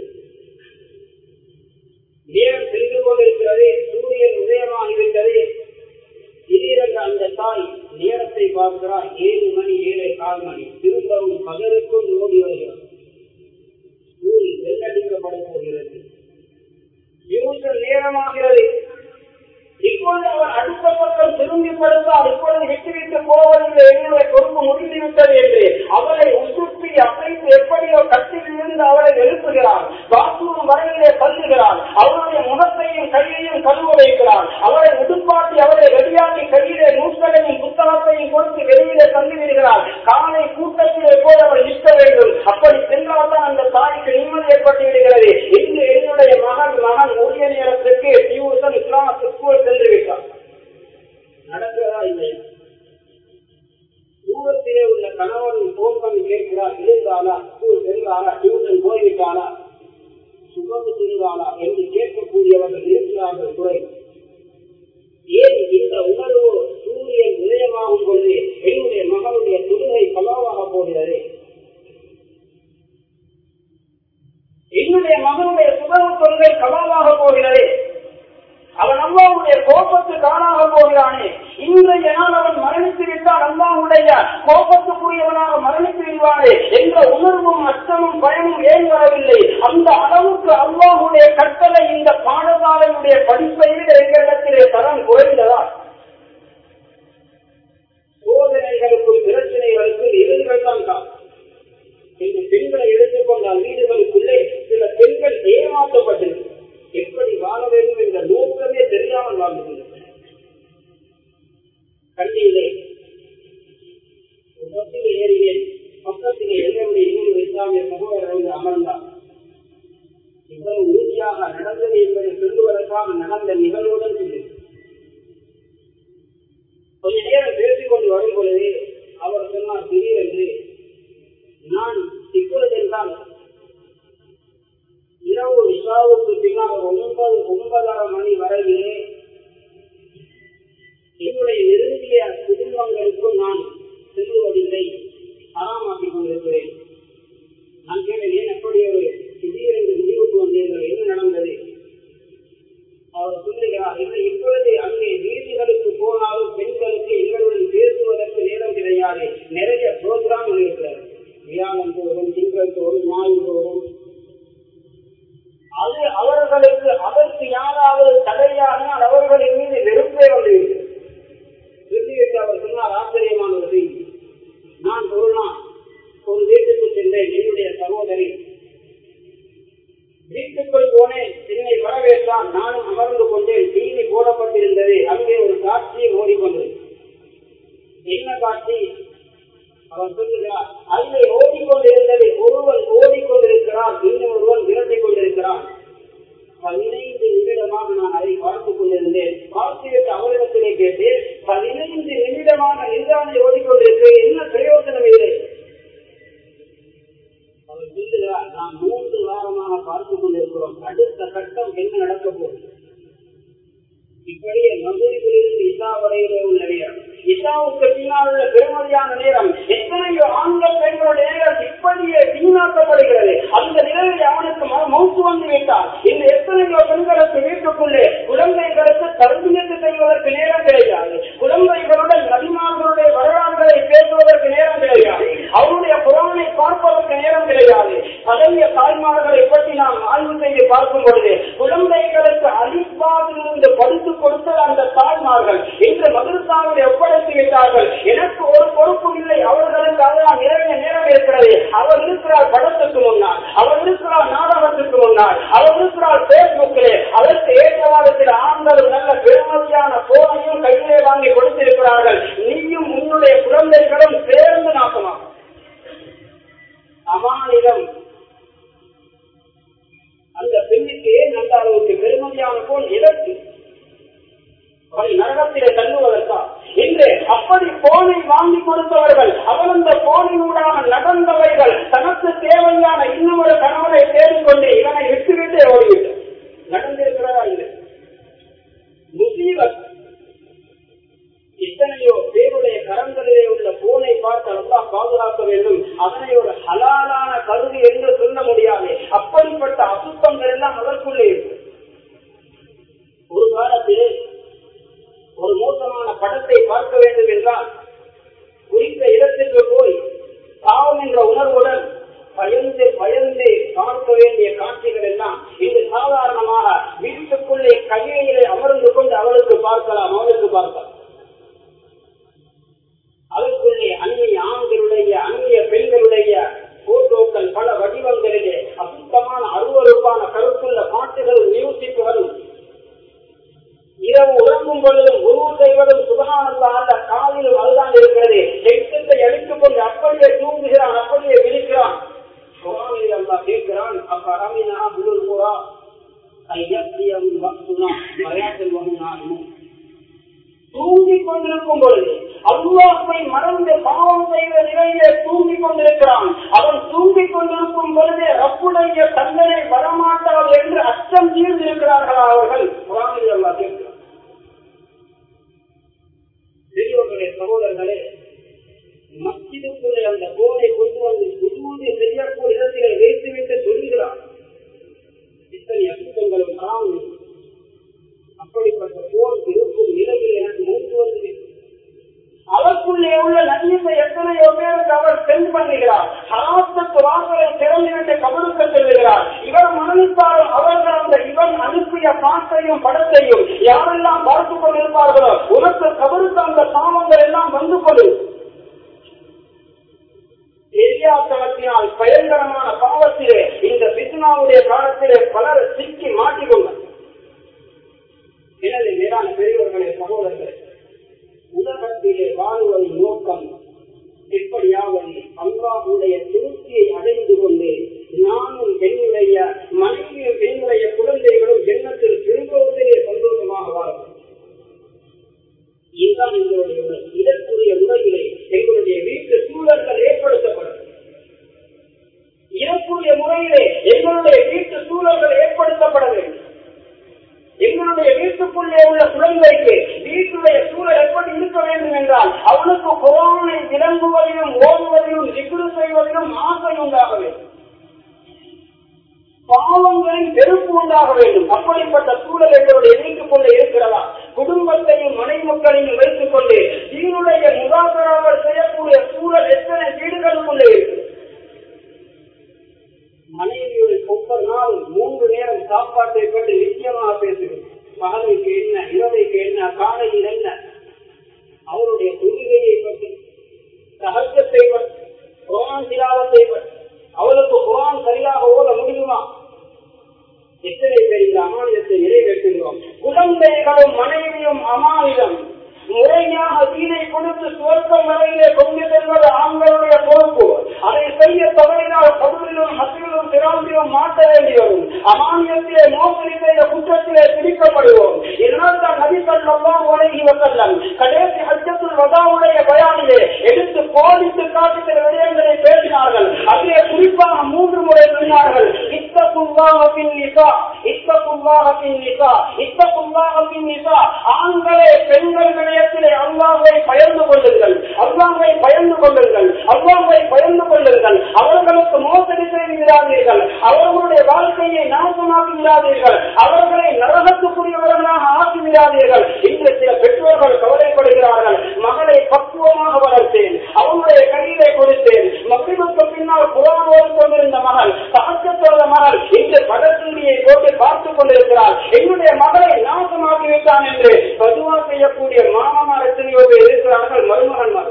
நேரம் சென்று கொண்டிருக்கிறது சூரியன் உதயமாகிவிட்டது திடீரென்று அந்த தாய் நேரத்தை பார்க்கிறார் ஏழு மணி ஏழை கால் மணி திரும்பவும் பகலுக்குள் ஓடி வருகிறார் ஸ்கூல் வெள்ளடிக்கப்பட போகிறது இருபது நேரமாகிறது இப்பொழுது அவர் அடுத்த பக்கம் திரும்பி படுத்தால் இப்பொழுது விட்டுவிட்டு போவதில்லை என்னுடைய பொறுப்பு முடிந்துவிட்டது என்று அவரை உசுப்பி அசைத்து எப்படியோ கட்டில் இருந்து அவரை எழுப்புகிறார் பாத்ரூம் வரையிலே தள்ளுகிறார் அவருடைய முகத்தையும் கையையும் கழுவ வைக்கிறார் அவரை உடுப்பாட்டி அவரை ரெடியாக்கி கையிலே நூல்களையும் புத்தகத்தையும் கொடுத்து வெளியிலே தள்ளி விடுகிறார் காலை கூட்டத்திலே போய் அவர் நிற்க வேண்டும் அப்படி சென்றால்தான் அந்த தாய்க்கு நிம்மதி ஏற்பட்டு விடுகிறது இன்று என்னுடைய மகன் மகன் உரிய நேரத்திற்கு டியூசன் இஸ்லாமத்து ஸ்கூல் சென்று விட்டார் நடக்கிறதா இல்லையா தூரத்திலே உள்ள கணவன் போன் பண்ணி கேட்கிறார் இருந்தாலா ஸ்கூல் சென்றாரா டியூஷன் போய்விட்டாரா சுகம் இருந்தாலா என்று கேட்கக்கூடியவர்கள் இருக்கிறார்கள் குறை ஏன் இந்த உணர்வு சூரியன் உதயமாகும் பொழுது என்னுடைய மகனுடைய தொழுகை பலவாக போகிறது என்னுடைய மகனுடைய சுகம தொழுகை கலாவாக போகிறது அவன் அல்லாவுடைய கோபத்துக்கு ஆளாக போகிறானே இன்றைய நாள் அவன் மரணித்து விட்டால் அல்லாவுடைய கோபத்துக்குரியவனாக மரணித்து விடுவானே என்ற உணர்வும் அச்சமும் பயமும் ஏன் வரவில்லை அந்த அளவுக்கு அல்லாஹுடைய கட்டளை இந்த பாடசாலையுடைய படிப்பை விட எங்களிடத்திலே தரம் குறைந்ததா சோதனைகளுக்கும் பிரச்சனைகளுக்கும் எதிர்கள் தான் தான் போனால் வீடுகளுக்குள்ளே சில பெண்கள் ஏமாற்றப்பட்டிருக்கு எப்படி வாழ வேண்டும் என்ற நோக்கமே தெரியாமல் வாழ்ந்துள்ளது கண்டியிலே பஸ்ஸில் ஏறினேன் பக்கத்திலே என்னுடைய இன்னொரு இஸ்லாமிய சகோதரர் வந்து அமர்ந்தார் இவ்வளவு உறுதியாக நடந்தது என்பதை சொல்லுவதற்காக நடந்த நிகழ்வுடன் சொல்லுங்கள் கொஞ்ச நேரம் பேசிக்கொண்டு வரும் பொழுது அவர் சொன்னார் திடீரென்று நான் இப்பொழுது என்றால் இரவு இஷாவுக்கு பின்னால் ஒன்பது ஒன்பதரை மணி வரையிலே என்னுடைய நெருங்கிய குடும்பங்களுக்கும் நான் செல்லுவதில்லை ஆறாமாக்கிக் கொண்டிருக்கிறேன் நான் கேட்டேன் ஏன் எப்படி ஒரு திடீரென்று முடிவுக்கு வந்தீர்கள் என்ன நடந்தது அவர் சொல்லுகிறார் இல்லை இப்பொழுது அங்கே வீடுகளுக்கு போனாலும் பெண்களுக்கு எங்களுடன் பேசுவதற்கு நேரம் கிடையாது நிறைய புரோகிராம் இருக்கிறது வியாழன் தோறும் திங்கள் தோறும் ஞாயிறு தோறும் அது அவர்களுக்கு அதற்கு யாராவது தடையானால் அவர்களின் மீது வெறுப்பே வந்துவிட்டது சொல்லிவிட்டு அவர் சொன்னார் ஆச்சரியமான ஒரு செய்தி நான் ஒரு நாள் ஒரு வீட்டுக்கு சென்றேன் என்னுடைய சகோதரி வீட்டுக்குள் போனேன் என்னை வரவேற்றான் நானும் அமர்ந்து கொண்டேன் டிவி போடப்பட்டிருந்தது அங்கே ஒரு காட்சியை ஓடிக்கொண்டது என்ன காட்சி அவர் சொல்லுகிறார் அதிலே ஓடிக்கொண்டிருந்தது ஒருவன் ஓடிக்கொண்டிருக்கிறான் இன்னொருவன் விரட்டிக் கொண்டிருக்கிறான் பதினைந்து நிமிடமாக நான் அதை பார்த்துக் கொண்டிருந்தேன் பார்த்துவிட்டு அவரிடத்திலே கேட்டேன் பதினைந்து நிமிடமாக நின்றானை ஓடிக்கொண்டிருக்கிறேன் என்ன பிரயோஜனம் இல்லை அவர் சொல்லுகிறார் நாம் மூன்று வாரமாக பார்த்துக் கொண்டிருக்கிறோம் அடுத்த கட்டம் என்ன நடக்க போகுது இப்படியே மதுரையிலிருந்து இசா வரையிலே உள்ள நேரம் இசாவுக்கு பின்னால் உள்ள பெருமதியான நேரம் எத்தனையோ ஆண்கள் பெண்களுடைய நேரம் இப்படியே வீணாக்கப்படுகிறது அந்த நிலையில் அவனுக்கு மௌத்து வந்து விட்டார் இந்த எத்தனையோ பெண்களுக்கு வீட்டுக்குள்ளே குழந்தைகளுக்கு தர்பியத்து செய்வதற்கு நேரம் கிடையாது குழந்தைகளுடன் நபிமார்களுடைய வரலாறுகளை பேசுவதற்கு நேரம் கிடையாது அவருடைய புறவனை பார்ப்பதற்கு நேரம் கிடையாது பழைய தாய்மார்களை பற்றி நாம் ஆய்வு செய்து பார்க்கும் பொழுது குழந்தைகளுக்கு அலிப்பாவிலிருந்து படித்துக் கொடுத்த அந்த தாய்மார்கள் இன்று மதுரசாவில் ஒப்படைத்து விட்டார்கள் எனக்கு ஒரு பொறுப்பும் இல்லை அவர்களுக்கு அதெல்லாம் நிறைய நேரம் இருக்கிறது அவர் இருக்கிறார் படத்துக்கு முன்னால் அவர் இருக்கிறார் நாடகத்துக்கு முன்னால் அவர் இருக்கிறார் பேஸ்புக்கிலே அதற்கு ஏற்றவாறு சில ஆண்களும் நல்ல பெருமதியான போனையும் கையிலே வாங்கி கொடுத்திருக்கிறார்கள் நீயும் உன்னுடைய குழந்தைகளும் சேர்ந்து நாசமாகும் அமானிடம் அந்த பெண்ணுக்கு ஏன் அந்த அளவுக்கு பெருமதியான போன் எதற்கு அவரை நரகத்திலே தள்ளுவதற்கா இன்று அப்படி போனை வாங்கி கொடுத்தவர்கள் அவர் அந்த போனினூடாக நடந்தவைகள் தனக்கு தேவையான இன்னும் ஒரு கணவனை தேடிக்கொண்டு இவனை விட்டுவிட்டு ஓடிவிட்டார் நடந்திருக்கிறதா இல்லை முசீபத் எத்தனையோ பேருடைய கரங்களிலே உள்ள போனை பார்த்து அல்லாஹ் பாதுகாக்க வேண்டும் அதனை ஒரு ஹலாலான கருவி என்று சொல்ல முடியாது அப்படிப்பட்ட அசுத்தங்கள் எல்லாம் அதற்குள்ளே இருக்கு ஒரு காலத்தில் ஒரு மோசமான படத்தை பார்க்க வேண்டும் என்றால் குறித்த இடத்திற்கு போய் பாவம் என்ற உணர்வுடன் பயந்து பயந்து பார்க்க வேண்டிய காட்சிகள் எல்லாம் இது சாதாரணமாக வீட்டுக்குள்ளே கையிலே அமர்ந்து கொண்டு அவளுக்கு பார்க்கலாம் அவளுக்கு பார்க்கலாம் அதற்குள்ளே அந்நிய ஆண்களுடைய அந்நிய பெண்களுடைய போட்டோக்கள் பல வடிவங்களிலே அசுத்தமான அருவறுப்பான கருத்துள்ள பாட்டுகள் மியூசிக் வரும் இரவு உறங்கும் பொழுதும் உருவு செய்வதும் சுபகானந்தா அந்த காலிலும் அதுதான் இருக்கிறது எட்டத்தை அழித்துக் கொண்டு அப்படியே தூங்குகிறான் அப்படியே விழிக்கிறான் குரானில் அல்லா கேட்கிறான் அப்ப அரமினா புலுல் புறா ஐயத்தியம் பக்துனா மரியாதை வகுனாலும் தூங்கிக் கொண்டிருக்கும் பொழுது அல்லாஹை மறந்து பாவம் செய்த நிலையிலே தூங்கிக் கொண்டிருக்கிறான் அவன் தூங்கிக் கொண்டிருக்கும் பொழுதே ரப்புடைய தண்டனை வரமாட்டாது என்று அச்சம் தீர்ந்திருக்கிறார்களா அவர்கள் குரானில் அல்லா கேட்கிறான் பெரியவர்களே சகோதரர்களே மஸ்ஜிதுக்குள்ளே அந்த போனை கொண்டு வந்து சுஜூதி செய்யக்கூடிய இடத்திலே வைத்துவிட்டு சொல்லுகிறார் இத்தனை அசுத்தங்களும் காணும் அப்படிப்பட்ட போர் இருக்கும் நிலையில் எனக்கு மூன்று வந்து அதற்குள்ளே உள்ள நன்மை எத்தனையோ பேருக்கு அவர் சென்று பண்ணுகிறார் ஹராத்தத்து வாசலை திறந்துவிட்டு கபருக்கு செல்லுகிறார் இவர் மரணித்தாலும் அவர்கள் அந்த இவன் அனுப்பிய பாட்டையும் படத்தையும் யாரெல்லாம் பார்த்துக் கொண்டிருப்பார்களோ உனக்கு கபருக்கு அந்த சாமங்கள் எல்லாம் வந்து கொடு தெரியாதனத்தினால் பயங்கரமான பாவத்திலே இருக்கக்கூடிய முறையிலே எங்களுடைய வீட்டு சூழல்கள் ஏற்படுத்தப்பட வேண்டும் எங்களுடைய வீட்டுக்குள்ளே உள்ள குழந்தைக்கு வீட்டுடைய சூழல் எப்படி இருக்க வேண்டும் என்றால் அவனுக்கு குரானை விளங்குவதிலும் ஓடுவதிலும் சிக்குறு செய்வதிலும் ஆசை உண்டாக வேண்டும் பாவங்களின் வெறுப்பு உண்டாக வேண்டும் அப்படிப்பட்ட சூழல் எங்களுடைய வீட்டுக்குள்ளே இருக்கிறதா குடும்பத்தையும் மனைவி மக்களையும் வைத்துக் கொண்டு தீனுடைய முகாசராக செய்யக்கூடிய சூழல் எத்தனை வீடுகளுக்குள்ளே இருக்கு மனைவியுடைய ஒவ்வொரு நாள் மூன்று நேரம் சாப்பாட்டை பற்றி நிச்சயமாக பேசுகிறோம் பகலுக்கு என்ன இரவைக்கு என்ன காலையில் என்ன அவருடைய தொழுகையை பற்றி சகஜத்தை பற்றி குரான் திலாவத்தை பற்றி அவளுக்கு குரான் சரியாக ஓத முடியுமா எத்தனை பேர் இந்த அமானிதத்தை நிறைவேற்றுகிறோம் குழந்தைகளும் மனைவியும் அமானிதம் முறையாக தீனை கொடுத்து சுவர்க்கம் வரையிலே கொண்டு செல்வது ஆண்களுடைய பொறுப்பு அதை செய்ய தவறினால் கபரிலும் ஹசிலும் திராந்திலும் மாட்ட வேண்டி வரும் அமானியத்திலே மோசடி செய்த குற்றத்திலே பிடிக்கப்படுவோம் இதனால் தான் நபி சல்லாம் உலகி வசல்லம் கடைசி ஹஜ்ஜத்துல் வதாவுடைய பயானிலே எடுத்து கோடித்து காட்டுகிற விடயங்களை பேசினார்கள் அதிலே குறிப்பாக மூன்று முறை சொன்னார்கள் இத்தகுல்லாஹின் நிசா இத்தகுல்லாஹின் நிசா இத்தகுல்லாஹின் நிசா ஆண்களே பெண்கள் விடயத்திலே அல்லாஹை பயந்து கொள்ளுங்கள் அல்லாஹை பயந்து கொள்ளுங்கள் அல்லாஹை பயந்து கொள்ளுங்கள் அவர்களுக்கு மோசடி செய்கிறார்கள் அவர்களுடைய வாழ்க்கையை நாசமாக்குகிறார்கள் அவர்களை நரகத்துக்குரியவர்களாக ஆக்குகிறார்கள் இன்று சில பெற்றோர்கள் கவலைப்படுகிறார்கள் மகளை பக்குவமாக வளர்த்தேன் அவனுடைய கையிலே கொடுத்தேன் மக்களுக்கு பின்னால் புறானோடு கொண்டிருந்த மகள் சாட்சத்தோட மகள் இன்று படத்தீடியை போட்டு பார்த்துக் கொண்டிருக்கிறார் என்னுடைய மகளை நாசமாக்கி விட்டான் என்று பதுவா செய்யக்கூடிய மாமனார் எத்தனையோ பேர் இருக்கிறார்கள் மருமகன்மார்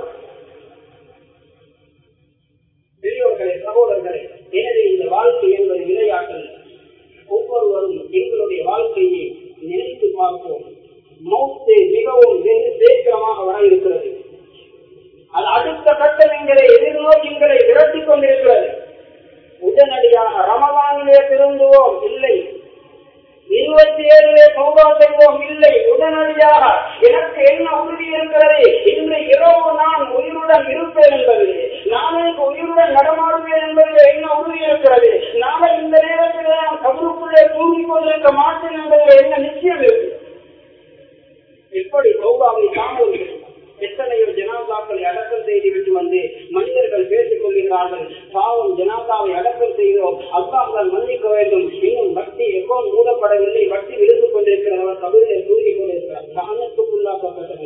பெரியோர்களே சகோதரர்களே எனவே இந்த வாழ்க்கை என்பது விளையாட்டல் ஒவ்வொருவரும் எங்களுடைய வாழ்க்கையை நினைத்து பார்ப்போம் மௌத்தே மிகவும் வெகு சீக்கிரமாக வர இருக்கிறது அது அடுத்த கட்டம் எங்களை எதிர்நோக்கி எங்களை விரட்டிக் கொண்டிருக்கிறது உடனடியாக ரமலானிலே திருந்துவோம் இல்லை இருபத்தி ஏழிலே சௌதா செய்வோம் இல்லை உடனடியாக எனக்கு என்ன உறுதி இருக்கிறது இன்று இரவு நான் உயிருடன் இருப்பேன் என்பது நானே உயிருடன் நடமாடுவேன் என்பதில் என்ன உறுதி இருக்கிறது நாளை இந்த நேரத்தில் நான் கபருக்குள்ளே தூங்கிக் கொண்டிருக்க மாட்டேன் என்பதில் என்ன நிச்சயம் இருக்கு எப்படி சௌதாவை தாமதிக்கிறது எத்தனையோ ஜனாதாக்களை அடக்கம் செய்து விட்டு வந்து மனிதர்கள் பேசிக் கொள்கிறார்கள் பாவம் ஜனாதாவை அடக்கம் செய்தோம் அல்லாஹால் மன்னிக்க வேண்டும் இன்னும் வட்டி எப்போ மூடப்படவில்லை வட்டி விழுந்து கொண்டிருக்கிறவர் கவிதை தூங்கிக் கொண்டிருக்கிறார் தானத்துக்குள்ளாக்கப்பட்டவை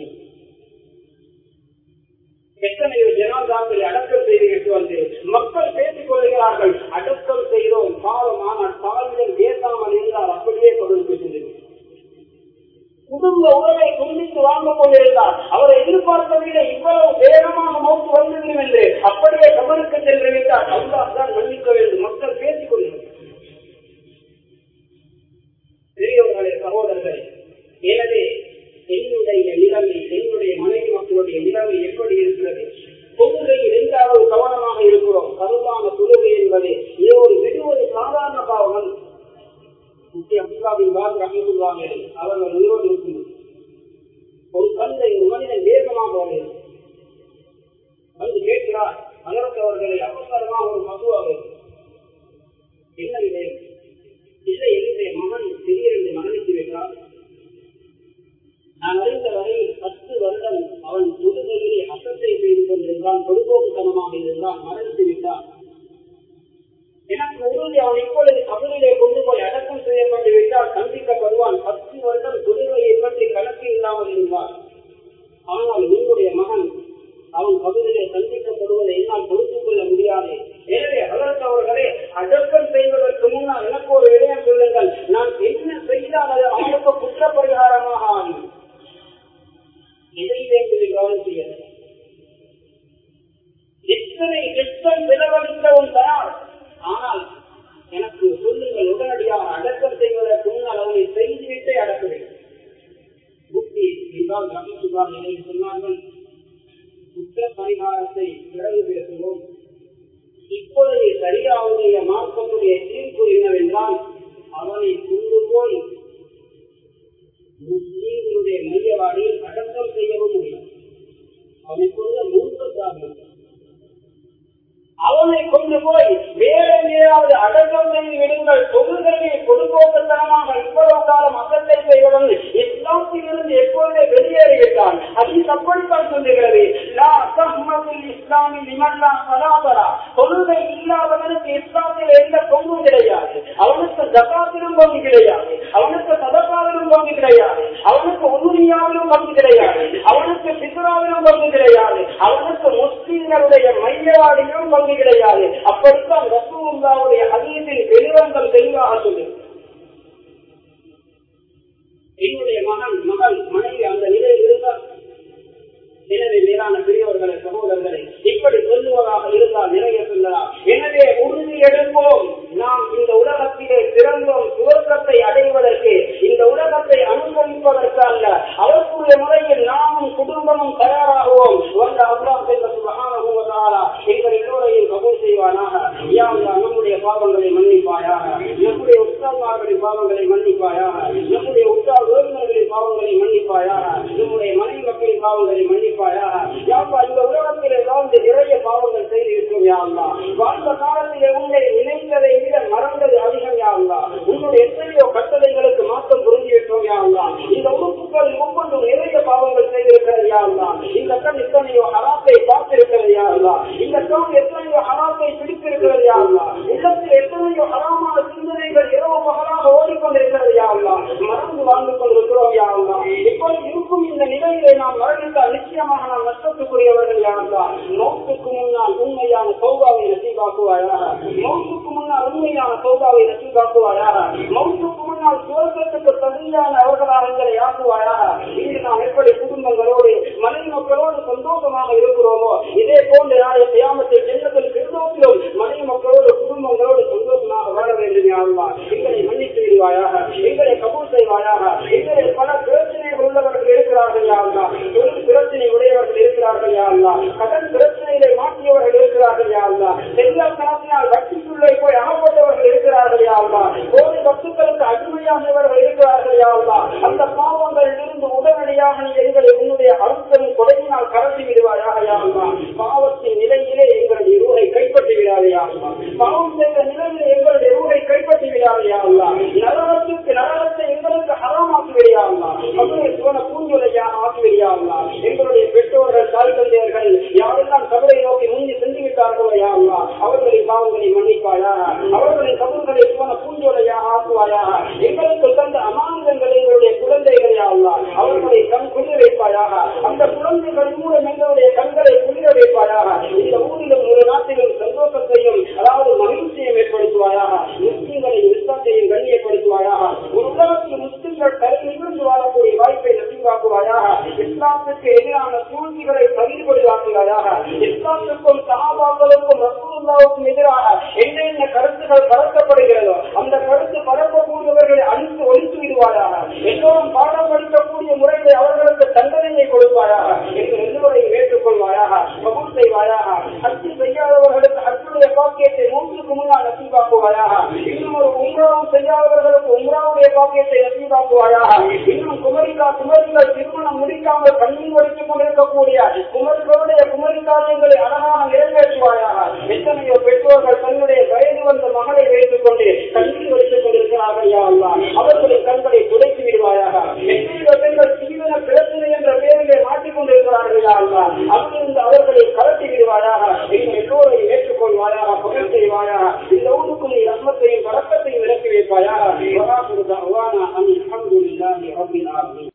எத்தனையோ ஜனாதாக்களை அடக்கம் செய்து விட்டு வந்து மக்கள் பேசிக் கொள்கிறார்கள் அடக்கம் செய்தோம் பாவம் ஆனால் பாலியல் பேசாமல் இருந்தால் அப்படியே கொடுத்து சென்றிருக்கிறார் குடும்ப உறவை துண்டித்து வாங்கிக் கொண்டிருந்தார் அவரை எதிர்பார்க்கவில்லை இவ்வளவு வேகமாக மௌத்து வந்துவிடும் என்று அப்படியே கபருக்கு சென்று விட்டார் அல்லாஹ் தான் மன்னிக்க வேண்டும் மக்கள் பேசிக் கொள்கிறார் பெரியவர்களே சகோதரர்களே எனவே என்னுடைய நிலைமை என்னுடைய மனைவி மக்களுடைய நிலைமை எப்படி இருக்கிறது தொழுகையில் எந்த அளவு கவனமாக இருக்கிறோம் கருவான தொழுகை என்பது இது ஒரு விடுவது சாதாரண பாவம் முக்கிய அப்துல்லாவின் பாத் ரஹமத்துல்லாங்க அவர்கள் உயிரோடு இருக்கும் ஒரு தந்தை ஒரு மனிதன் வேகமாக வருகிறது வந்து கேட்கிறார் அதற்கு அவர்களை அவசரமாக ஒரு மதுவாக என்ன விடயம் இல்லை என்னுடைய மகன் திடீரென்று மரணித்து விட்டார் நான் அறிந்த வரையில் பத்து வருடம் அவன் தொழுகையிலே அசத்தை செய்து கொண்டிருந்தான் பொதுபோக்குத்தனமாக இருந்தான் மரணித்து விட்டான் எனக்கு உறுதி அவன் இப்பொழுது கபலிலே கொண்டு போய் அடக்கம் செய்யப்பட்டு விட்டால் சந்திக்கப்படுவான் பத்து வருடம் தொழுகையை பற்றி கணக்கு இல்லாமல் இருந்தார் ஆனால் உங்களுடைய மகன் அவன் பகுதியிலே சந்திக்கப்படுவதை என்னால் பொறுத்துக் கொள்ள முடியாது எனவே அதற்கு அவர்களே அடக்கம் செய்வதற்கு முன்னால் எனக்கு ஒரு விடயம் சொல்லுங்கள் நான் என்ன செய்தால் அது அவனுக்கு குற்றப்பரிகாரமாக ஆகும் இதை வேண்டியது கவனம் செய்ய எத்தனை லட்சம் செலவழித்தவன் தயார் ஆனால் எனக்கு சொல்லுங்கள் உடனடியாக அடக்கம் செய்வதற்கு முன்னால் அவனை செய்துவிட்டே அடக்க வேண்டும் புத்தி என்றால் கமிச்சுதான் நிலையில் சொன்னார்கள் குற்ற பரிகாரத்தை பிறகு பேசுவோம் இப்பொழுது சரியாவுடைய மார்க்கத்துடைய தீர்ப்பு என்னவென்றால் அவனை கொண்டு போய் முஸ்லீம்களுடைய மையவாடியில் அடக்கம் செய்யவும் முடியும் அவனை கொண்டு மூத்தத்தாக அவனை கொண்டு போய் வேற எங்கேயாவது அடக்கம் செய்து விடுங்கள் தொகுதிகளை பொதுப்போக்கத்தனமாக இவ்வளவு காலம் அகத்தை செய்வதன் இஸ்லாத்திலிருந்து எப்போதே வெளியேறிவிட்டான் அது அப்படித்தான் சொல்லுகிறது லா தஹ்மதுல் இஸ்லாமி லிமல்லா சலாபரா தொழுகை இல்லாதவனுக்கு இஸ்லாத்தில் எந்த பங்கும் கிடையாது அவனுக்கு ஜகாத்திலும் பங்கு கிடையாது அவனுக்கு சதக்காவிலும் பங்கு கிடையாது அவனுக்கு உதுரியாவிலும் பங்கு கிடையாது அவனுக்கு சித்ராவிலும் பங்கு கிடையாது அவனுக்கு முஸ்லீம்களுடைய மையவாடியிலும் பங்கு கிடையாது அப்படித்தான் ரசூல்லாவுடைய அதீதின் வெளிவந்தம் தெளிவாக சொல்லு என்னுடைய மகன் மகள் மனைவி அந்த நிலையில் இருந்தால் எனவே மேலான பெரியவர்களை சகோதரர்களை இப்படி சொல்லுவதாக இருந்தால் நிறைய சொல்லலாம் எனவே உறுதி எடுப்போம் நாம் இந்த உலகத்திலே பிறந்தோம் சுவர்க்கத்தை அடைவதற்கு இந்த உலகத்தை அனுபவிப்பதற்கு அல்ல அவருடைய முறையில் நாமும் குடும்பமும் தயாராகுவோம் வந்த அல்லாஹ் என்ற சுபகான எங்கள் எல்லோரையும் கபூல் செய்வானாக யா அல்லாஹ் நம்முடைய பாவங்களை மன்னிப்பாயாக நம்முடைய உற்சாகர்களின் பாவங்களை மன்னிப்பாயாக நம்முடைய உற்சாக உறவினர்களின் பாவங்களை மன்னிப்பாயாக நம்முடைய மனைவி மக்களின் பாவங்களை மன்னிப்பாயாக யாப்பா இந்த உலகத்திலே வாழ்ந்து நிறைய பாவங்கள் செய்து இருக்கிறோம் யாருலா வாழ்ந்த காலத்திலே உன்னை நினைத்ததை விட மறந்தது அதிகம் யாருலா உன்னுடைய எத்தனையோ கட்டளைகளுக்கு மாற்றம் புரிஞ்சு விட்டோம் யாருலா இந்த உறுப்புகள் ஒவ்வொன்றும் நிறைய பாவங்கள் செய்திருக்கிறது யாருலா இந்த கண் எத்தனையோ ஹராத்தை பார்த்திருக்கிறது யாருலா இந்த கண் எத்தனையோ ஹராத்தை பிடித்திருக்கிறது யாருலா உள்ளத்தில் எத்தனையோ ஹராமான சிந்தனைகள் இரவு பகலாக ஓடிக்கொண்டிருக்கிறது யாருலா மறந்து வாழ்ந்து கொண்டிருக்கிறோம் யாருலா இப்பொழுது இருக்கும் இந்த நிலையிலே நாம் மரணித்தால் நிச்சயமாக நாம் நஷ்டத்துக்குரியவர்கள் யாருலா நோக்குக்கு முன்னால் உண்மையான சௌதாவை நசீபாக்குவாயாக மௌத்துக்கு முன்னால் உண்மையான சௌதாவை நசீபாக்குவாயாக மௌத்துக்கு முன்னால் சுவர்க்கத்துக்கு தகுதியான அவர்களாக எங்களை ஆக்குவாயாக இன்று நாம் எப்படி குடும்பங்களோடு மனைவி மக்களோடு சந்தோஷமாக இருக்கிறோமோ இதே போன்ற நாளைய தியாமத்தை ஜென்மத்தில் கிருதோத்திலும் மனைவி மக்களோடு குடும்பங்களோடு சந்தோஷமாக வாழ வேண்டும் யாருவா எங்களை மன்னித்து விடுவாயாக எங்களை கபூல் செய்வாயாக எங்களை பல பிரச்சனைகள் உள்ளவர்கள் இருக்கிறார்கள் யாருலா தொழில் பிரச்சனை உடையவர்கள் இருக்கிறார்கள் யாருலா கடன் பிரச்சனைகளை மாற்றியவர்கள் இருக்கிறார்கள் யாருலா எல்லா தனத்தினால் வட்டிக்குள்ளே போய் அகப்பட்டவர்கள் இருக்கிறார்கள் யாருலா கோடி வஸ்துக்களுக்கு அடிமையானவர்கள் இருக்கிறார்கள் யாருலா அந்த பாவங்கள் இருந்து உடனடியாக நீ எங்களை உன்னுடைய அழுத்தம் கொடையினால் கரட்டி விடுவாயாக யாருலா பாவத்தின் நிலையிலே எங்களுடைய ரூரை கைப்பற்றி விடாதே யாருலா பாவம் செய்த நிலையிலே எங்களுடைய ரூரை கைப்பற்றி விடாதே யாருலா நரகத்துக்கு நரகத்தை எங்களுக்கு ஹராமாக்கி விடையாங்களா அப்படியே சிவன பூஞ்சொலையாக ஆக்கி விடையாங்களா எங்களுடைய பெற்றோர்கள் தாய் தந்தையர்கள் யாரெல்லாம் கபரை நோக்கி முந்தி சென்று விட்டார்களோ யாருலா அவர்களின் பாவங்களை மன்னிப்பாயாக அவர்களின் கபர்களை சிவன பூஞ்சொலையாக ஆக்குவாயாக எங்களுக்கு தந்த அமாந்தங்கள் எங்களுடைய குழந்தைகள் யாருலா அவர்களை கண் குளிர வைப்பாயாக அந்த குழந்தைகள் மூலம் எங்களுடைய கண்களை குளிர வைப்பாயாக இந்த ஊரிலும் ஒரு நாட்டிலும் சந்தோஷத்தையும் அதாவது மகிழ்ச்சியையும் ஏற்படுத்துவாயாக முஸ்லிம்களின் விஸ்வத்தையும் கண்ணியப்படுத்துவாயாக ஒரு உலகத்தில் முஸ்லிம்கள் தலை நிமிர்ந்து வாழக்கூடிய வாய்ப்பை நசிவாக்குவாயாக இஸ்லாத்துக்கு எதிரான சூழ்ச்சிகளை தவிர்படுவாக்குவாயாக இஸ்லாத்துக்கும் சகாபாக்களுக்கும் ரசூலுல்லாவுக்கும் எதிராக என்னென்ன கருத்துக்கள் பரப்பப்படுகிறதோ அந்த கருத்து பரப்பக்கூடியவர்களை அழித்து ஒழித்து விடுவாயாக எல்லோரும் பாடம் படிக்கக்கூடிய முறைகளை அவர்களுக்கு தண்டனையை கொடுப்பாயாக என்று எல்லோரையும் ஏற்றுக்கொள்வாயாக கபூல் செய்வாயாக ஹஜ்ஜு செய்யாதவர்களுக்கு ஹஜ்ஜுடைய பாக்கியத்தை மூன்றுக்கு முன்னால் நசீபாக்குவாயாக இன்னும் ஒரு உம்ராவும் செய்யாதவர்களுக்கு உம்ராவுடைய பாக்கியத்தை நசீபாக்குவாயாக இன்னும் குமரிக்கா குமரிகள் திருமணம் முடிக்காமல் கண்ணீர் வடித்துக் கொண்டிருக்கக்கூடிய குமரிகளுடைய குமரி காரியங்களை அழகாக நிறைவேற்றுவாயாக எத்தனையோ பெற்றோர்கள் தன்னுடைய வயது வந்த மகளை வைத்துக் கொண்டு கண்ணீர் வடித்துக் கொண்டிருக்கிறார்கள் யா அல்லாஹ். அவர்களின் கண்கள்